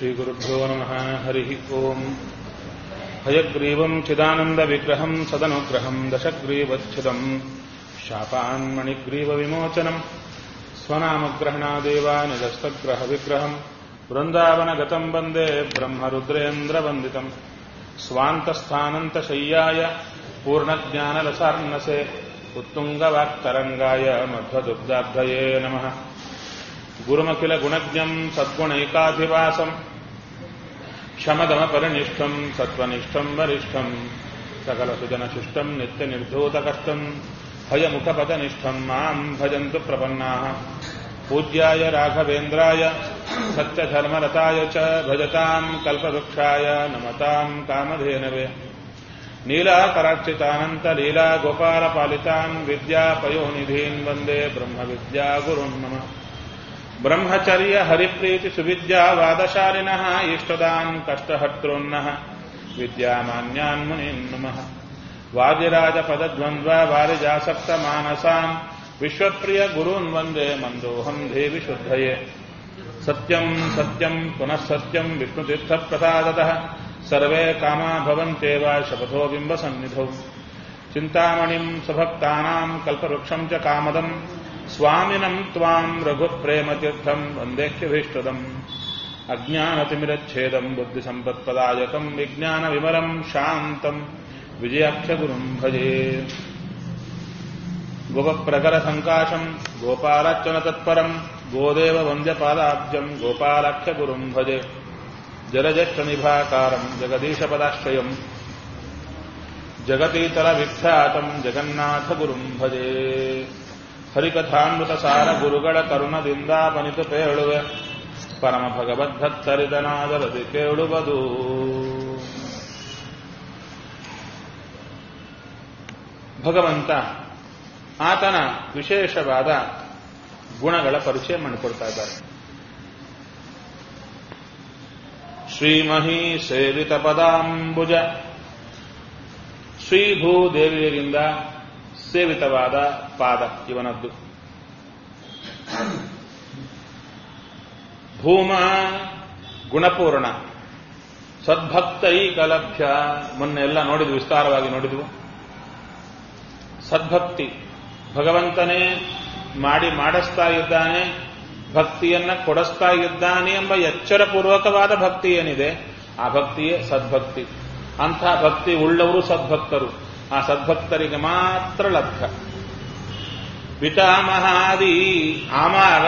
श्रीगुरुभ्यो नमः हरिः ओम् हयग्रीवम् चिदानन्दविग्रहम् सदनुग्रहम् दशग्रीवच्छिदम् शापान्मणिग्रीवविमोचनम् स्वनामग्रहणादेवा निजस्तग्रहविग्रहम् वृन्दावनगतम् वन्दे ब्रह्मरुद्रेन्द्रवन्दितम् स्वान्तस्थानन्तशय्याय पूर्णज्ञानरसार्णसे उत्तुङ्गवाक्तरङ्गाय मध्वदुग्धाब्धये नमः गुरुमखिलगुणज्ञम् सद्गुणैकाधिवासम् क्षमदमपरिनिष्ठम् सत्त्वनिष्ठम् वरिष्ठम् सकलसुजनशिष्टम् नित्यनिर्धूतकष्टम् भयमुखपदनिष्ठम् माम् भजन्तु प्रपन्नाः पूज्याय राघवेन्द्राय सत्यधर्मरताय च भजताम् कल्पवृक्षाय नमताम् कामधेनवे नीलाकरार्चितानन्तलीला गोपालपालितान् विद्यापयोनिधीन् वन्दे ब्रह्मविद्यागुरुन् नमः ब्रह्मचर्य हरिप्रीति सुविद्या वादशालिनः इष्टदान् कष्टहर्तॄन्नः विद्यामान्यान् मुनीन् नमः वादिराजपदद्वन्द्वा वारिजासक्तमानसान् विश्वप्रिय गुरून् वन्दे मन्दोऽहम् देवि शुद्धये सत्यम् सत्यम् पुनः सत्यम् विष्णुतीर्थप्रसादतः सर्वे कामा भवन्त्येव शपथो बिम्बसन्निधौ चिन्तामणिम् सुभक्तानाम् कल्पवृक्षम् च कामदम् स्वामिनम् त्वाम् रघुप्रेमतीर्थम् वन्देह्यभीष्टदम् अज्ञानतिमिरच्छेदम् बुद्धिसम्पत्पदायकम् विज्ञानविमलम् शान्तम् विजयाक्षगुरुम् भजे गोपप्रकरसङ्काशम् गोपालच्चनतत्परम् गोदेव वन्द्यपादाब्जम् गोपालाख्यगुरुम् भजे जलजक्षनिभाकारम् जगदीशपदाश्रयम् जगतीतलविख्यातम् जगन्नाथगुरुम् भजे ಹರಿಕಥಾಮೃತಸಾರ ಗುರುಗಳ ಕರುಣದಿಂದಾಪನಿತು ಪೇಳುವೆ ಪರಮ ಭಗವದ್ಭಕ್ತರಿದನಾದರದಿ ಕೇಳುವುದು ಭಗವಂತ ಆತನ ವಿಶೇಷವಾದ ಗುಣಗಳ ಪರಿಚಯ ಮಾಡಿಕೊಡ್ತಾ ಇದ್ದಾರೆ ಶ್ರೀಮಹಿ ಸೇವಿತ ಪದಾಂಬುಜ ಶ್ರೀಭೂದೇವಿಯರಿಂದ ಸೇವಿತವಾದ ಪಾದ ಇವನದ್ದು ಭೂಮ ಗುಣಪೂರ್ಣ ಸದ್ಭಕ್ತೈಕಲಭ್ಯ ಮೊನ್ನೆ ಎಲ್ಲ ನೋಡಿದ್ವು ವಿಸ್ತಾರವಾಗಿ ನೋಡಿದ್ವು ಸದ್ಭಕ್ತಿ ಭಗವಂತನೇ ಮಾಡಿ ಮಾಡಿಸ್ತಾ ಇದ್ದಾನೆ ಭಕ್ತಿಯನ್ನ ಕೊಡಿಸ್ತಾ ಇದ್ದಾನೆ ಎಂಬ ಎಚ್ಚರಪೂರ್ವಕವಾದ ಭಕ್ತಿ ಏನಿದೆ ಆ ಭಕ್ತಿಯೇ ಸದ್ಭಕ್ತಿ ಅಂಥ ಭಕ್ತಿ ಉಳ್ಳವರು ಸದ್ಭಕ್ತರು ಆ ಸದ್ಭಕ್ತರಿಗೆ ಮಾತ್ರ ಲಭ್ಯ ಪಿತಾಮಹಾದಿ ಅಮರ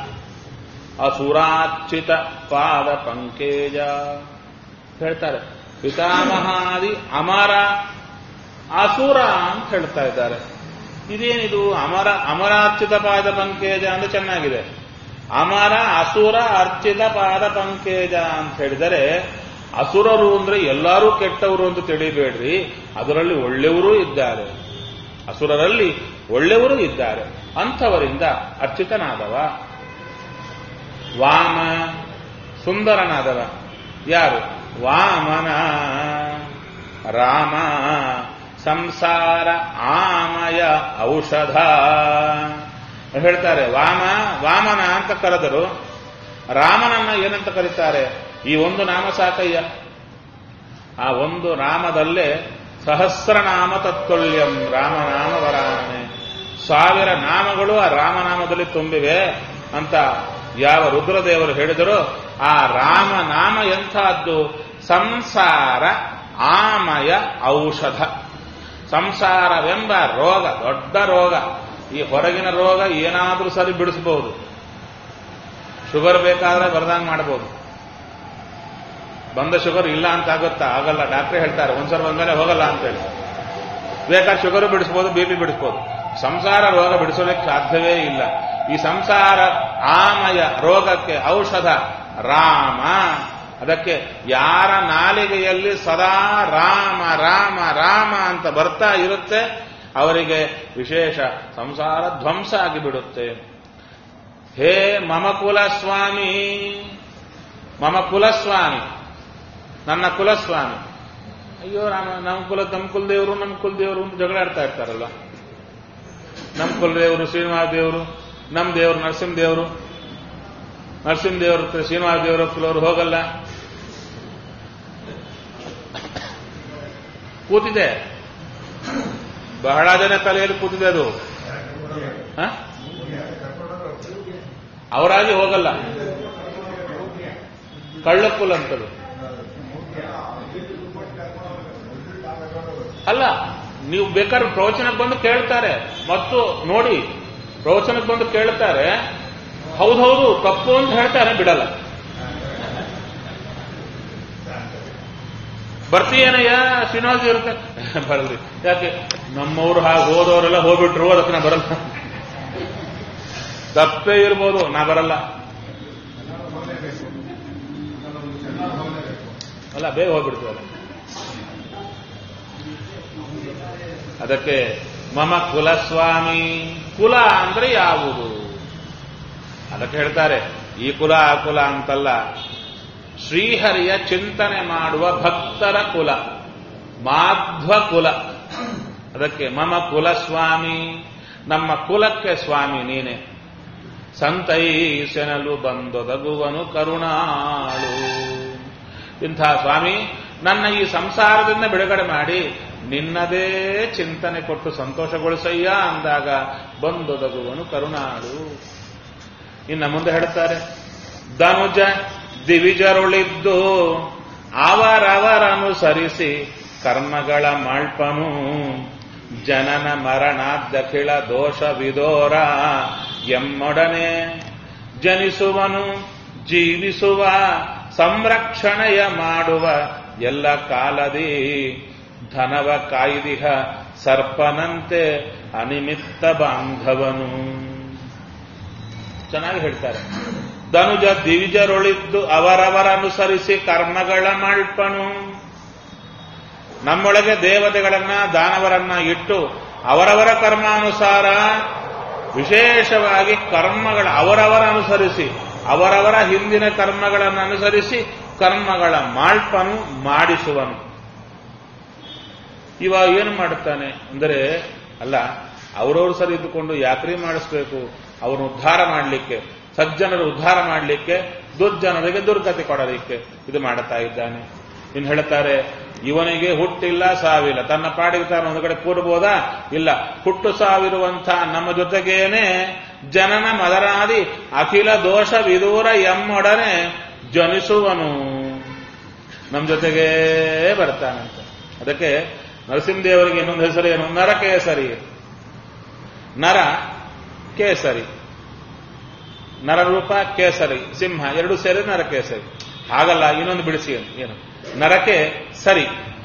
ಅಸುರಾರ್ಚಿತ ಪಾದ ಪಂಕೇಜ ಹೇಳ್ತಾರೆ ಪಿತಾಮಹಾದಿ ಅಮರ ಅಸುರ ಅಂತ ಹೇಳ್ತಾ ಇದ್ದಾರೆ ಇದೇನಿದು ಅಮರ ಅಮರಾರ್ಚಿತ ಪಾದ ಪಂಕೇಜ ಅಂದ್ರೆ ಚೆನ್ನಾಗಿದೆ ಅಮರ ಅಸುರ ಅರ್ಚಿತ ಪಾದ ಪಂಕೇಜ ಅಂತ ಹೇಳಿದರೆ ಅಸುರರು ಅಂದ್ರೆ ಎಲ್ಲರೂ ಕೆಟ್ಟವರು ಅಂತ ತಿಳಿಬೇಡ್ರಿ ಅದರಲ್ಲಿ ಒಳ್ಳೆಯವರೂ ಇದ್ದಾರೆ ಅಸುರರಲ್ಲಿ ಒಳ್ಳೆಯವರು ಇದ್ದಾರೆ ಅಂಥವರಿಂದ ಅರ್ಚಿತನಾದವ ವಾಮ ಸುಂದರನಾದವ ಯಾರು ವಾಮನ ರಾಮ ಸಂಸಾರ ಆಮಯ ಔಷಧ ಹೇಳ್ತಾರೆ ವಾಮ ವಾಮನ ಅಂತ ಕರೆದರು ರಾಮನನ್ನ ಏನಂತ ಕರೀತಾರೆ ಈ ಒಂದು ನಾಮ ಸಾಕಯ್ಯ ಆ ಒಂದು ನಾಮದಲ್ಲೇ ಸಹಸ್ರನಾಮ ತತ್ವಲ್ಯಂ ರಾಮನಾಮ ವರಾಣನೆ ಸಾವಿರ ನಾಮಗಳು ಆ ರಾಮನಾಮದಲ್ಲಿ ತುಂಬಿವೆ ಅಂತ ಯಾವ ರುದ್ರದೇವರು ಹೇಳಿದರು ಆ ರಾಮನಾಮ ಎಂಥದ್ದು ಸಂಸಾರ ಆಮಯ ಔಷಧ ಸಂಸಾರವೆಂಬ ರೋಗ ದೊಡ್ಡ ರೋಗ ಈ ಹೊರಗಿನ ರೋಗ ಏನಾದರೂ ಸರಿ ಬಿಡಿಸಬಹುದು ಶುಗರ್ ಬೇಕಾದ್ರೆ ಬರ್ದಂಗೆ ಮಾಡಬಹುದು ಬಂದ ಶುಗರ್ ಇಲ್ಲ ಅಂತ ಆಗುತ್ತಾ ಆಗಲ್ಲ ಡಾಕ್ಟ್ರೇ ಹೇಳ್ತಾರೆ ಒಂದ್ಸಲ ಬಂದ್ಮೇಲೆ ಹೋಗಲ್ಲ ಅಂತ ಹೇಳಿ ಬೇಕಾದ್ರೆ ಶುಗರ್ ಬಿಡಿಸ್ಬೋದು ಬಿ ಪಿ ಬಿಡಿಸ್ಬೋದು ಸಂಸಾರ ರೋಗ ಬಿಡಿಸೋದಕ್ಕೆ ಸಾಧ್ಯವೇ ಇಲ್ಲ ಈ ಸಂಸಾರ ಆಮಯ ರೋಗಕ್ಕೆ ಔಷಧ ರಾಮ ಅದಕ್ಕೆ ಯಾರ ನಾಲಿಗೆಯಲ್ಲಿ ಸದಾ ರಾಮ ರಾಮ ರಾಮ ಅಂತ ಬರ್ತಾ ಇರುತ್ತೆ ಅವರಿಗೆ ವಿಶೇಷ ಸಂಸಾರ ಧ್ವಂಸ ಆಗಿಬಿಡುತ್ತೆ ಹೇ ಮಮ ಕುಲಸ್ವಾಮಿ ಮಮ ಕುಲಸ್ವಾಮಿ ನನ್ನ ಕುಲಸ್ವಾಮಿ ಅಯ್ಯೋ ರಾಮ ನಮ್ಮ ಕುಲ ನಮ್ಮ ಕುಲದೇವರು ನಮ್ಮ ಕುಲದೇವರು ಅಂತ ಜಗಳ ಆಡ್ತಾ ಇರ್ತಾರಲ್ಲ ನಮ್ಮ ಕುಲದೇವರು ಶ್ರೀನಿವಾಸ ದೇವರು ನಮ್ಮ ದೇವರು ನರಸಿಂಹ ದೇವರು ನರಸಿಂಹದೇವ್ರ ಹತ್ರ ಶ್ರೀನಿವಾಸ ದೇವರ ಹತ್ರ ಅವ್ರು ಹೋಗಲ್ಲ ಕೂತಿದೆ ಬಹಳ ಜನ ತಲೆಯಲ್ಲಿ ಕೂತಿದೆ ಅದು ಹ? ಅವರಾಗಿ ಹೋಗಲ್ಲ ಕಳ್ಳಕ್ಕುಲ್ ಅಂತದು ಅಲ್ಲ ನೀವು ಬೇಕಾದ್ರೆ ಪ್ರವಚನಕ್ಕೆ ಬಂದು ಕೇಳ್ತಾರೆ ಮತ್ತು ನೋಡಿ ಪ್ರವಚನಕ್ಕೆ ಬಂದು ಕೇಳ್ತಾರೆ ಹೌದೌದು ತಪ್ಪು ಅಂತ ಹೇಳ್ತಾರೆ ಬಿಡಲ್ಲ ಬರ್ತೀಯೇನಯ್ಯ ಶ್ರೀನಿವಾಸ ಇರುತ್ತೆ ಬರಲ್ರಿ ಯಾಕೆ ನಮ್ಮವ್ರು ಹಾಗೆ ಹೋದವರೆಲ್ಲ ಹೋಗ್ಬಿಟ್ರು ಅದಕ್ಕೆ ನಾ ಬರಲ್ಲ ತಪ್ಪೇ ಇರ್ಬೋದು ನಾ ಬರಲ್ಲ ಅಲ್ಲ ಬೇಗ ಹೋಗ್ಬಿಡ್ತೀವಲ್ಲ ಅದಕ್ಕೆ ಮಮ ಕುಲಸ್ವಾಮಿ ಕುಲ ಅಂದ್ರೆ ಯಾವುದು ಅದಕ್ಕೆ ಹೇಳ್ತಾರೆ ಈ ಕುಲ ಆ ಕುಲ ಅಂತಲ್ಲ ಶ್ರೀಹರಿಯ ಚಿಂತನೆ ಮಾಡುವ ಭಕ್ತರ ಕುಲ ಮಾಧ್ವ ಕುಲ ಅದಕ್ಕೆ ಮಮ ಕುಲಸ್ವಾಮಿ ನಮ್ಮ ಕುಲಕ್ಕೆ ಸ್ವಾಮಿ ನೀನೆ ಸಂತೈಸೆನಲು ಬಂದೊದಗುವನು ಕರುಣಾಳು ಇಂಥ ಸ್ವಾಮಿ ನನ್ನ ಈ ಸಂಸಾರದಿಂದ ಬಿಡುಗಡೆ ಮಾಡಿ ನಿನ್ನದೇ ಚಿಂತನೆ ಕೊಟ್ಟು ಸಂತೋಷಗೊಳಿಸಯ್ಯ ಅಂದಾಗ ಬಂದೊದಗುವನು ಕರುಣಾಳು ಇನ್ನ ಮುಂದೆ ಹೇಳ್ತಾರೆ ಧನುಜ ದಿವಿಜರುಳಿದ್ದು ಅವರವರನುಸರಿಸಿ ಕರ್ಮಗಳ ಮಾಳ್ಪನು ಜನನ ಮರಣಾದ್ದಖಿಳ ದೋಷ ವಿದೋರ ಎಮ್ಮೊಡನೆ ಜನಿಸುವನು ಜೀವಿಸುವ ಸಂರಕ್ಷಣೆಯ ಮಾಡುವ ಎಲ್ಲ ಕಾಲದಿ ಧನವ ಕಾಯ್ದಿಹ ಸರ್ಪನಂತೆ ಅನಿಮಿತ್ತ ಬಾಂಧವನು ಚೆನ್ನಾಗಿ ಹೇಳ್ತಾರೆ ಧನುಜ ದಿವಿಜರೊಳಿದ್ದು ಅವರವರ ಅನುಸರಿಸಿ ಕರ್ಮಗಳ ಮಳ್ಪನು ನಮ್ಮೊಳಗೆ ದೇವತೆಗಳನ್ನ ದಾನವರನ್ನ ಇಟ್ಟು ಅವರವರ ಕರ್ಮಾನುಸಾರ ವಿಶೇಷವಾಗಿ ಕರ್ಮಗಳ ಅವರವರ ಅನುಸರಿಸಿ ಅವರವರ ಹಿಂದಿನ ಕರ್ಮಗಳನ್ನು ಅನುಸರಿಸಿ ಕರ್ಮಗಳ ಮಾಳ್ಪನು ಮಾಡಿಸುವನು ಇವ ಏನು ಮಾಡುತ್ತಾನೆ ಅಂದರೆ ಅಲ್ಲ ಅವರವರು ಸರಿ ಇದ್ದುಕೊಂಡು ಯಾಕ್ರಿ ಮಾಡಿಸ್ಬೇಕು ಅವನು ಉದ್ಧಾರ ಮಾಡಲಿಕ್ಕೆ ಸಜ್ಜನರು ಉದ್ಧಾರ ಮಾಡಲಿಕ್ಕೆ ದುರ್ಜನರಿಗೆ ದುರ್ಗತಿ ಕೊಡಲಿಕ್ಕೆ ಇದು ಮಾಡುತ್ತಾ ಇದ್ದಾನೆ ಇನ್ನು ಹೇಳ್ತಾರೆ ಇವನಿಗೆ ಹುಟ್ಟಿಲ್ಲ ಸಾವಿಲ್ಲ ತನ್ನ ಪಾಡಿಗೆ ತಾನು ಒಂದು ಕಡೆ ಕೂಡಬಹುದಾ ಇಲ್ಲ ಹುಟ್ಟು ಸಾವಿರುವಂಥ ನಮ್ಮ ಜೊತೆಗೇನೆ ಜನನ ಮದರಾದಿ ಅಖಿಲ ದೋಷ ವಿದೂರ ಎಮ್ಮೊಡನೆ ಜನಿಸುವನು ನಮ್ಮ ಜೊತೆಗೇ ಬರ್ತಾನಂತೆ ಅದಕ್ಕೆ ನರಸಿಂಹದೇವರಿಗೆ ಇನ್ನೊಂದು ಹೆಸರು ಏನು ನರ ಕೇಸರಿ ನರ ಕೇಸರಿ ನರರೂಪ ಕೇಸರಿ ಸಿಂಹ ಎರಡು ಸೇರಿ ನರಕೇಸರಿ ಹಾಗಲ್ಲ ಇನ್ನೊಂದು ಬಿಡಿಸಿ ಏನು ನರಕೆ ಸರಿ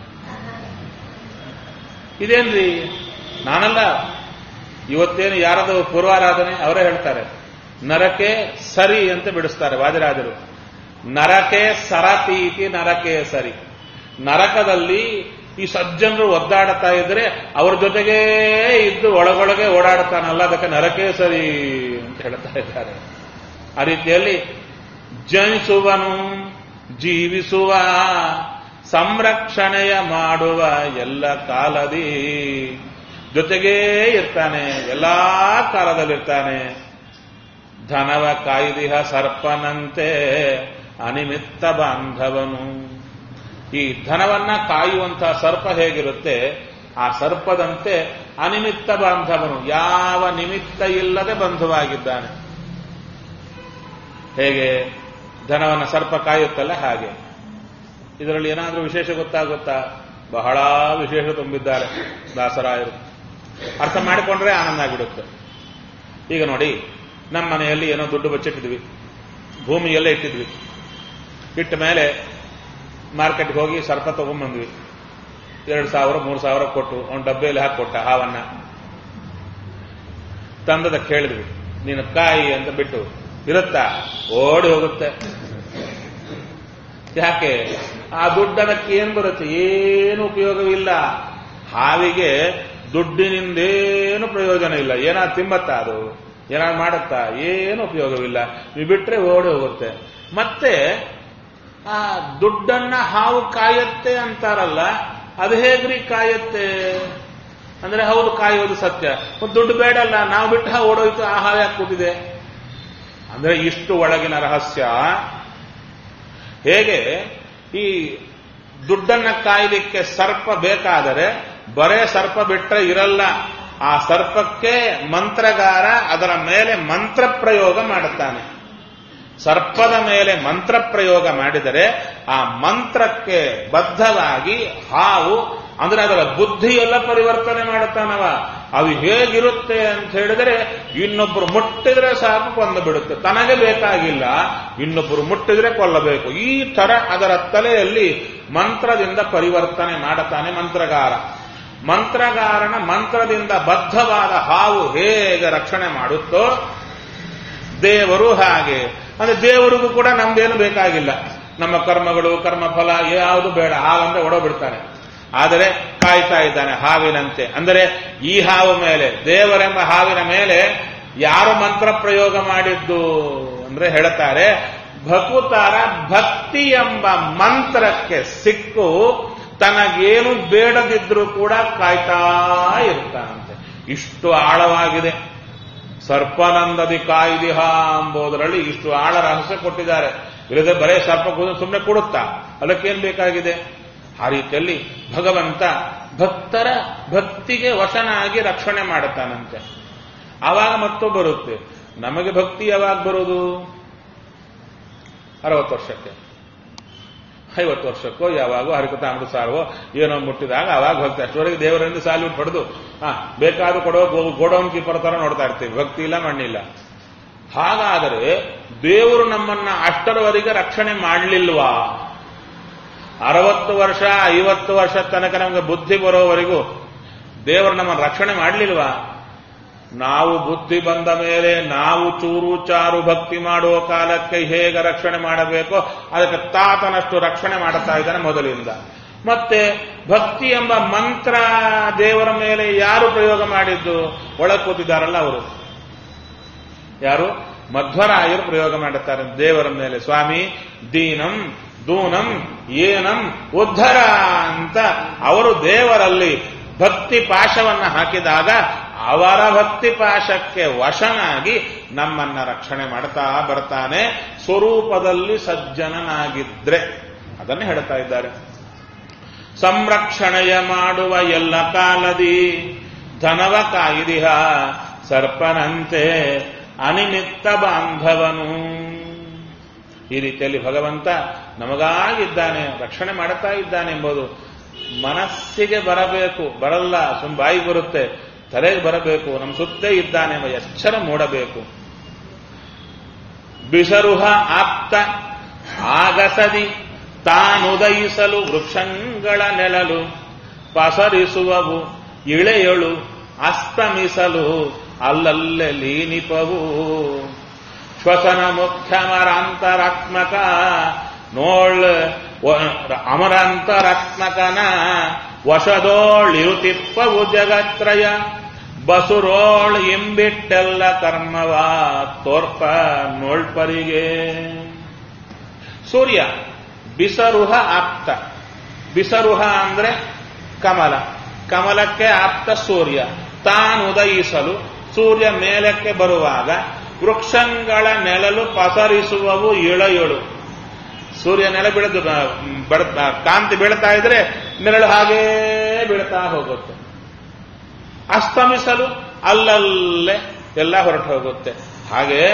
ಇದೇನ್ರಿ ನಾನಲ್ಲ ಇವತ್ತೇನು ಯಾರದು ಪೂರ್ವಾರಾಧನೆ ಅವರೇ ಹೇಳ್ತಾರೆ ನರಕೆ ಸರಿ ಅಂತ ಬಿಡಿಸ್ತಾರೆ ವಾದಿರಾಜರು ನರಕೆ ಸರತೀತಿ ನರಕೆ ಸರಿ ನರಕದಲ್ಲಿ ಈ ಸಜ್ಜನರು ಒದ್ದಾಡ್ತಾ ಇದ್ರೆ ಅವ್ರ ಜೊತೆಗೇ ಇದ್ದು ಒಳಗೊಳಗೆ ಓಡಾಡ್ತಾನಲ್ಲ ಅದಕ್ಕೆ ನರಕೆ ಸರಿ ಅಂತ ಹೇಳ್ತಾ ಇದ್ದಾರೆ ಆ ರೀತಿಯಲ್ಲಿ ಜನಿಸುವನು ಜೀವಿಸುವ ಸಂರಕ್ಷಣೆಯ ಮಾಡುವ ಎಲ್ಲ ಕಾಲದಿ ಜೊತೆಗೇ ಇರ್ತಾನೆ ಎಲ್ಲಾ ಕಾಲದಲ್ಲಿರ್ತಾನೆ ಧನವ ಕಾಯ್ದಿಹ ಸರ್ಪನಂತೆ ಅನಿಮಿತ್ತ ಬಾಂಧವನು ಈ ಧನವನ್ನ ಕಾಯುವಂತಹ ಸರ್ಪ ಹೇಗಿರುತ್ತೆ ಆ ಸರ್ಪದಂತೆ ಅನಿಮಿತ್ತ ಬಾಂಧವನು ಯಾವ ನಿಮಿತ್ತ ಇಲ್ಲದೆ ಬಂಧುವಾಗಿದ್ದಾನೆ ಹೇಗೆ ಧನವನ್ನ ಸರ್ಪ ಕಾಯುತ್ತಲ್ಲ ಹಾಗೆ ಇದರಲ್ಲಿ ಏನಾದರೂ ವಿಶೇಷ ಗೊತ್ತಾಗುತ್ತಾ ಬಹಳ ವಿಶೇಷ ತುಂಬಿದ್ದಾರೆ ದಾಸರಾಯರು ಅರ್ಥ ಮಾಡಿಕೊಂಡ್ರೆ ಆನಂದ ಆಗಿಬಿಡುತ್ತೆ ಈಗ ನೋಡಿ ನಮ್ಮ ಮನೆಯಲ್ಲಿ ಏನೋ ದುಡ್ಡು ಬಚ್ಚಿಟ್ಟಿದ್ವಿ ಭೂಮಿಯಲ್ಲೇ ಇಟ್ಟಿದ್ವಿ ಇಟ್ಟ ಮೇಲೆ ಮಾರ್ಕೆಟ್ಗೆ ಹೋಗಿ ಸರ್ಪ ತಗೊಂಡ್ಬಂದ್ವಿ ಎರಡು ಸಾವಿರ ಮೂರು ಸಾವಿರ ಕೊಟ್ಟು ಅವ್ನ ಡಬ್ಬೆಯಲ್ಲಿ ಹಾಕೊಟ್ಟ ಹಾವನ್ನ ತಂದದ ಕೇಳಿದ್ವಿ ನೀನು ಕಾಯಿ ಅಂತ ಬಿಟ್ಟು ಇರುತ್ತಾ ಓಡಿ ಹೋಗುತ್ತೆ ಯಾಕೆ ಆ ದುಡ್ಡನಕ್ಕೆ ಏನ್ ಬರುತ್ತೆ ಏನು ಉಪಯೋಗವಿಲ್ಲ ಹಾವಿಗೆ ದುಡ್ಡಿನಿಂದೇನು ಪ್ರಯೋಜನ ಇಲ್ಲ ಏನಾದ್ರು ತಿಂಬತ್ತಾ ಅದು ಏನಾದ್ರು ಮಾಡುತ್ತಾ ಏನು ಉಪಯೋಗವಿಲ್ಲ ನೀವು ಬಿಟ್ರೆ ಓಡಿ ಹೋಗುತ್ತೆ ಮತ್ತೆ ಆ ದುಡ್ಡನ್ನ ಹಾವು ಕಾಯತ್ತೆ ಅಂತಾರಲ್ಲ ಅದು ಹೇಗ್ರಿ ಕಾಯತ್ತೆ ಅಂದ್ರೆ ಹೌದು ಕಾಯೋದು ಸತ್ಯ ಮತ್ತೆ ದುಡ್ಡು ಬೇಡಲ್ಲ ನಾವು ಬಿಟ್ಟು ಹಾವು ಓಡೋಯ್ತು ಆ ಹಾವು ಯಾಕೆ ಕೂತಿದೆ ಅಂದ್ರೆ ಇಷ್ಟು ಒಳಗಿನ ರಹಸ್ಯ ಹೇಗೆ ಈ ದುಡ್ಡನ್ನ ಕಾಯಲಿಕ್ಕೆ ಸರ್ಪ ಬೇಕಾದರೆ ಬರೇ ಸರ್ಪ ಬಿಟ್ರೆ ಇರಲ್ಲ ಆ ಸರ್ಪಕ್ಕೆ ಮಂತ್ರಗಾರ ಅದರ ಮೇಲೆ ಮಂತ್ರ ಪ್ರಯೋಗ ಮಾಡುತ್ತಾನೆ ಸರ್ಪದ ಮೇಲೆ ಮಂತ್ರ ಪ್ರಯೋಗ ಮಾಡಿದರೆ ಆ ಮಂತ್ರಕ್ಕೆ ಬದ್ಧವಾಗಿ ಹಾವು ಅಂದ್ರೆ ಅದರ ಬುದ್ಧಿಯೆಲ್ಲ ಪರಿವರ್ತನೆ ಮಾಡುತ್ತಾನವ ಅವು ಹೇಗಿರುತ್ತೆ ಅಂತ ಹೇಳಿದರೆ ಇನ್ನೊಬ್ಬರು ಮುಟ್ಟಿದ್ರೆ ಸಾಕು ಕೊಂದು ಬಿಡುತ್ತೆ ತನಗೆ ಬೇಕಾಗಿಲ್ಲ ಇನ್ನೊಬ್ಬರು ಮುಟ್ಟಿದ್ರೆ ಕೊಲ್ಲಬೇಕು ಈ ತರ ಅದರ ತಲೆಯಲ್ಲಿ ಮಂತ್ರದಿಂದ ಪರಿವರ್ತನೆ ಮಾಡುತ್ತಾನೆ ಮಂತ್ರಗಾರ ಮಂತ್ರಗಾರನ ಮಂತ್ರದಿಂದ ಬದ್ಧವಾದ ಹಾವು ಹೇಗೆ ರಕ್ಷಣೆ ಮಾಡುತ್ತೋ ದೇವರು ಹಾಗೆ ಅಂದ್ರೆ ದೇವರಿಗೂ ಕೂಡ ನಮ್ದೇನು ಬೇಕಾಗಿಲ್ಲ ನಮ್ಮ ಕರ್ಮಗಳು ಕರ್ಮಫಲ ಯಾವುದು ಬೇಡ ಹಾವಂದ್ರೆ ಒಡಬಿಡ್ತಾನೆ ಆದರೆ ಕಾಯ್ತಾ ಇದ್ದಾನೆ ಹಾವಿನಂತೆ ಅಂದರೆ ಈ ಹಾವು ಮೇಲೆ ದೇವರೆಂಬ ಹಾವಿನ ಮೇಲೆ ಯಾರು ಮಂತ್ರ ಪ್ರಯೋಗ ಮಾಡಿದ್ದು ಅಂದ್ರೆ ಹೇಳ್ತಾರೆ ಭಕುತರ ಭಕ್ತಿ ಎಂಬ ಮಂತ್ರಕ್ಕೆ ಸಿಕ್ಕು ತನಗೇನು ಬೇಡದಿದ್ರೂ ಕೂಡ ಕಾಯ್ತಾ ಇರ್ತಾನಂತೆ ಇಷ್ಟು ಆಳವಾಗಿದೆ ಸರ್ಪನಂದದಿ ಕಾಯ್ದಿಹ ಎಂಬುದರಲ್ಲಿ ಇಷ್ಟು ಆಳ ರಹಸ್ಯ ಕೊಟ್ಟಿದ್ದಾರೆ ಇಲ್ಲದೆ ಬರೇ ಸರ್ಪ ಕೂದ ಸುಮ್ಮನೆ ಕೊಡುತ್ತಾ ಅದಕ್ಕೇನ್ ಬೇಕಾಗಿದೆ ಆ ರೀತಿಯಲ್ಲಿ ಭಗವಂತ ಭಕ್ತರ ಭಕ್ತಿಗೆ ವಶನಾಗಿ ರಕ್ಷಣೆ ಮಾಡುತ್ತಾನಂತೆ ಆವಾಗ ಮತ್ತೂ ಬರುತ್ತೆ ನಮಗೆ ಭಕ್ತಿ ಯಾವಾಗ ಬರೋದು ಅರವತ್ತು ವರ್ಷಕ್ಕೆ ಐವತ್ತು ವರ್ಷಕ್ಕೋ ಯಾವಾಗೋ ಹರಿಕತಾಮೃತ ಸಾರವೋ ಏನೋ ಮುಟ್ಟಿದಾಗ ಅವಾಗ ಭಕ್ತಿ ಅಷ್ಟವರೆಗೆ ದೇವರಿಂದ ಸಾಲಿ ಪಡೆದು ಹಾ ಬೇಕಾದ್ರೂ ಕೊಡೋ ಗೋಡೌನ್ ಕೀಪರ್ ತರ ನೋಡ್ತಾ ಇರ್ತೀವಿ ಭಕ್ತಿ ಇಲ್ಲ ಮಣ್ಣಿಲ್ಲ ಹಾಗಾದರೆ ದೇವರು ನಮ್ಮನ್ನ ಅಷ್ಟರವರೆಗೆ ರಕ್ಷಣೆ ಮಾಡಲಿಲ್ವಾ ಅರವತ್ತು ವರ್ಷ ಐವತ್ತು ವರ್ಷ ತನಕ ನಮಗೆ ಬುದ್ಧಿ ಬರೋವರೆಗೂ ದೇವರು ನಮ್ಮನ್ನು ರಕ್ಷಣೆ ಮಾಡಲಿಲ್ವಾ ನಾವು ಬುದ್ಧಿ ಬಂದ ಮೇಲೆ ನಾವು ಚೂರು ಚಾರು ಭಕ್ತಿ ಮಾಡುವ ಕಾಲಕ್ಕೆ ಹೇಗೆ ರಕ್ಷಣೆ ಮಾಡಬೇಕೋ ಅದಕ್ಕೆ ತಾತನಷ್ಟು ರಕ್ಷಣೆ ಮಾಡುತ್ತಾ ಇದ್ದಾನೆ ಮೊದಲಿಂದ ಮತ್ತೆ ಭಕ್ತಿ ಎಂಬ ಮಂತ್ರ ದೇವರ ಮೇಲೆ ಯಾರು ಪ್ರಯೋಗ ಮಾಡಿದ್ದು ಒಳಗೆ ಕೂತಿದ್ದಾರಲ್ಲ ಅವರು ಯಾರು ಮಧ್ವರಾಯರು ಪ್ರಯೋಗ ಮಾಡುತ್ತಾರೆ ದೇವರ ಮೇಲೆ ಸ್ವಾಮಿ ದೀನಂ ದೂನಂ ಏನಂ ಉದ್ಧರ ಅಂತ ಅವರು ದೇವರಲ್ಲಿ ಭಕ್ತಿ ಪಾಶವನ್ನ ಹಾಕಿದಾಗ ಅವರ ಭಕ್ತಿ ಪಾಶಕ್ಕೆ ವಶನಾಗಿ ನಮ್ಮನ್ನ ರಕ್ಷಣೆ ಮಾಡ್ತಾ ಬರ್ತಾನೆ ಸ್ವರೂಪದಲ್ಲಿ ಸಜ್ಜನನಾಗಿದ್ರೆ ಅದನ್ನೇ ಹೇಳ್ತಾ ಇದ್ದಾರೆ ಸಂರಕ್ಷಣೆಯ ಮಾಡುವ ಎಲ್ಲ ಕಾಲದಿ ಧನವ ಕಾಯಿದಿಹ ಸರ್ಪನಂತೆ ಅನಿಮಿತ್ತ ಬಾಂಧವನು ಈ ರೀತಿಯಲ್ಲಿ ಭಗವಂತ ನಮಗಾಗಿದ್ದಾನೆ ರಕ್ಷಣೆ ಮಾಡುತ್ತಾ ಇದ್ದಾನೆ ಎಂಬುದು ಮನಸ್ಸಿಗೆ ಬರಬೇಕು ಬರಲ್ಲ ಸುಮ್ ಬಾಯಿ ಬರುತ್ತೆ ತಲೆಗೆ ಬರಬೇಕು ನಮ್ಮ ಸುತ್ತೇ ಇದ್ದಾನೆ ಎಂಬ ಎಚ್ಚರ ಮೂಡಬೇಕು ಬಿಸರುಹ ಆಪ್ತ ಆಗಸದಿ ತಾನುದಯಿಸಲು ವೃಕ್ಷಗಳ ನೆಳಲು ಪಸರಿಸುವವು ಇಳೆಯಳು ಅಸ್ತಮಿಸಲು ಅಲ್ಲಲ್ಲೇ ಲೀನಿಪವು ಶ್ವಸನ ಮುಖ್ಯಮರಾಂತರಾತ್ಮಕ ನೋಳ್ ಅಮರಾಂತರಾತ್ಮಕನ ವಶದೋಳಿರುತಿಪ್ಪವು ಜಗತ್ರಯ ಬಸುರೋಳ್ ಎಂಬಿಟ್ಟೆಲ್ಲ ಕರ್ಮವ ತೋರ್ಪ ನೋಳ್ಪರಿಗೆ ಸೂರ್ಯ ಬಿಸರುಹ ಆಪ್ತ ಬಿಸರುಹ ಅಂದ್ರೆ ಕಮಲ ಕಮಲಕ್ಕೆ ಆಪ್ತ ಸೂರ್ಯ ತಾನುದಯಿಸಲು ಸೂರ್ಯ ಮೇಲಕ್ಕೆ ಬರುವಾಗ ವೃಕ್ಷಗಳ ನೆಲಲು ಪಸರಿಸುವವು ಇಳೆಯಳು ಸೂರ್ಯ ನೆಲ ಬೀಳದು ಕಾಂತಿ ಬೀಳ್ತಾ ಇದ್ರೆ ನೆರಳು ಹಾಗೇ ಬೀಳ್ತಾ ಹೋಗುತ್ತೆ ಅಸ್ತಮಿಸಲು ಅಲ್ಲಲ್ಲೇ ಎಲ್ಲ ಹೊರಟು ಹೋಗುತ್ತೆ ಹಾಗೆ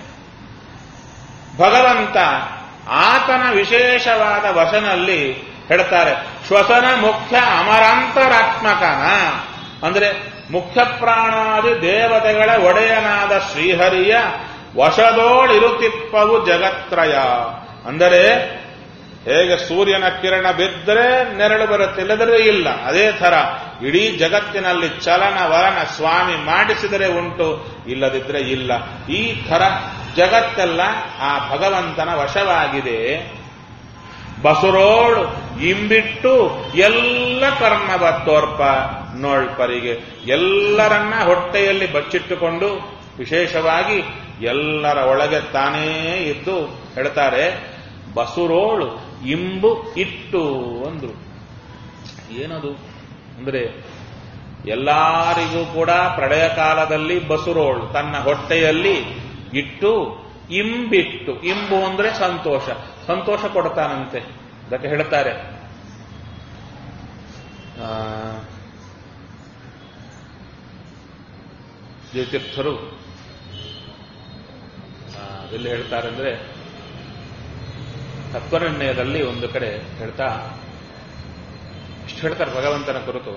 ಭಗವಂತ ಆತನ ವಿಶೇಷವಾದ ವಶನಲ್ಲಿ ಹೇಳ್ತಾರೆ ಶ್ವಸನ ಮುಖ್ಯ ಅಮರಾಂತರಾತ್ಮಕನ ಅಂದ್ರೆ ಮುಖ್ಯ ಪ್ರಾಣಾದಿ ದೇವತೆಗಳ ಒಡೆಯನಾದ ಶ್ರೀಹರಿಯ ವಶದೋಳಿರುತಿಪ್ಪವು ಜಗತ್ರಯ ಅಂದರೆ ಹೇಗೆ ಸೂರ್ಯನ ಕಿರಣ ಬಿದ್ದರೆ ನೆರಳು ಬರುತ್ತೆ ಇಲ್ಲದರೆ ಇಲ್ಲ ಅದೇ ತರ ಇಡೀ ಜಗತ್ತಿನಲ್ಲಿ ಚಲನ ವಲನ ಸ್ವಾಮಿ ಮಾಡಿಸಿದರೆ ಉಂಟು ಇಲ್ಲದಿದ್ರೆ ಇಲ್ಲ ಈ ಥರ ಜಗತ್ತೆಲ್ಲ ಆ ಭಗವಂತನ ವಶವಾಗಿದೆ ಬಸುರೋಳು ಇಂಬಿಟ್ಟು ಎಲ್ಲ ಕರ್ಮವ ತೋರ್ಪ ನೋಳ್ಪರಿಗೆ ಎಲ್ಲರನ್ನ ಹೊಟ್ಟೆಯಲ್ಲಿ ಬಚ್ಚಿಟ್ಟುಕೊಂಡು ವಿಶೇಷವಾಗಿ ಎಲ್ಲರ ಒಳಗೆ ತಾನೇ ಇದ್ದು ಹೇಳ್ತಾರೆ ಬಸುರೋಳು ಇಂಬು ಇಟ್ಟು ಅಂದ್ರು ಏನದು ಅಂದ್ರೆ ಎಲ್ಲರಿಗೂ ಕೂಡ ಪ್ರಳಯ ಕಾಲದಲ್ಲಿ ಬಸುರೋಳು ತನ್ನ ಹೊಟ್ಟೆಯಲ್ಲಿ ಇಟ್ಟು ಇಂಬಿಟ್ಟು ಇಂಬು ಅಂದ್ರೆ ಸಂತೋಷ ಸಂತೋಷ ಕೊಡ್ತಾನಂತೆ ಅದಕ್ಕೆ ಹೇಳ್ತಾರೆ ಆ, ಜಯತೀರ್ಥರು ಆ, ಎಲ್ಲಿ ಹೇಳ್ತಾರೆ ಅಂದ್ರೆ ತತ್ವನಿರ್ಣಯದಲ್ಲಿ ಒಂದು ಕಡೆ ಹೇಳ್ತಾ ಇಷ್ಟು ಹೇಳ್ತಾರೆ ಭಗವಂತನ ಕುರಿತು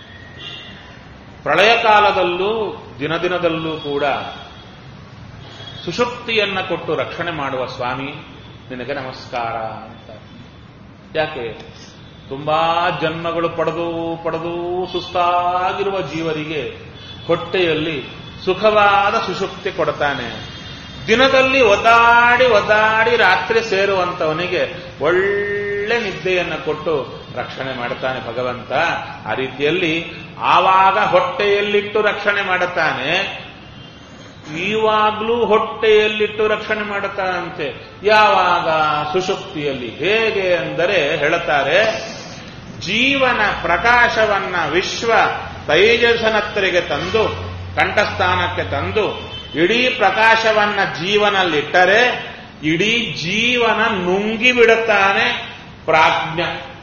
ಪ್ರಳಯ ಕಾಲದಲ್ಲೂ ದಿನ ದಿನದಲ್ಲೂ ಕೂಡ ಸುಷುಪ್ತಿಯನ್ನ ಕೊಟ್ಟು ರಕ್ಷಣೆ ಮಾಡುವ ಸ್ವಾಮಿ ನಿನಗೆ ನಮಸ್ಕಾರ ಅಂತ ಯಾಕೆ ತುಂಬಾ ಜನ್ಮಗಳು ಪಡೆದು ಪಡೆದು ಸುಸ್ತಾಗಿರುವ ಜೀವರಿಗೆ ಹೊಟ್ಟೆಯಲ್ಲಿ ಸುಖವಾದ ಸುಷುಪ್ತಿ ಕೊಡ್ತಾನೆ ದಿನದಲ್ಲಿ ಒದ್ದಾಡಿ ಒದ್ದಾಡಿ ರಾತ್ರಿ ಸೇರುವಂತವನಿಗೆ ಒಳ್ಳೆ ನಿದ್ದೆಯನ್ನು ಕೊಟ್ಟು ರಕ್ಷಣೆ ಮಾಡ್ತಾನೆ ಭಗವಂತ ಆ ರೀತಿಯಲ್ಲಿ ಆವಾಗ ಹೊಟ್ಟೆಯಲ್ಲಿಟ್ಟು ರಕ್ಷಣೆ ಮಾಡುತ್ತಾನೆ ಈವಾಗ್ಲೂ ಹೊಟ್ಟೆಯಲ್ಲಿಟ್ಟು ರಕ್ಷಣೆ ಮಾಡುತ್ತಾನಂತೆ ಯಾವಾಗ ಸುಷುಪ್ತಿಯಲ್ಲಿ ಹೇಗೆ ಅಂದರೆ ಹೇಳುತ್ತಾರೆ ಜೀವನ ಪ್ರಕಾಶವನ್ನ ವಿಶ್ವ ತೈಜಸನತ್ತರಿಗೆ ತಂದು ಕಂಠಸ್ಥಾನಕ್ಕೆ ತಂದು ಇಡೀ ಪ್ರಕಾಶವನ್ನ ಜೀವನಲ್ಲಿಟ್ಟರೆ ಇಡೀ ಜೀವನ ನುಂಗಿ ಬಿಡುತ್ತಾನೆ ಪ್ರಾಜ್ಞ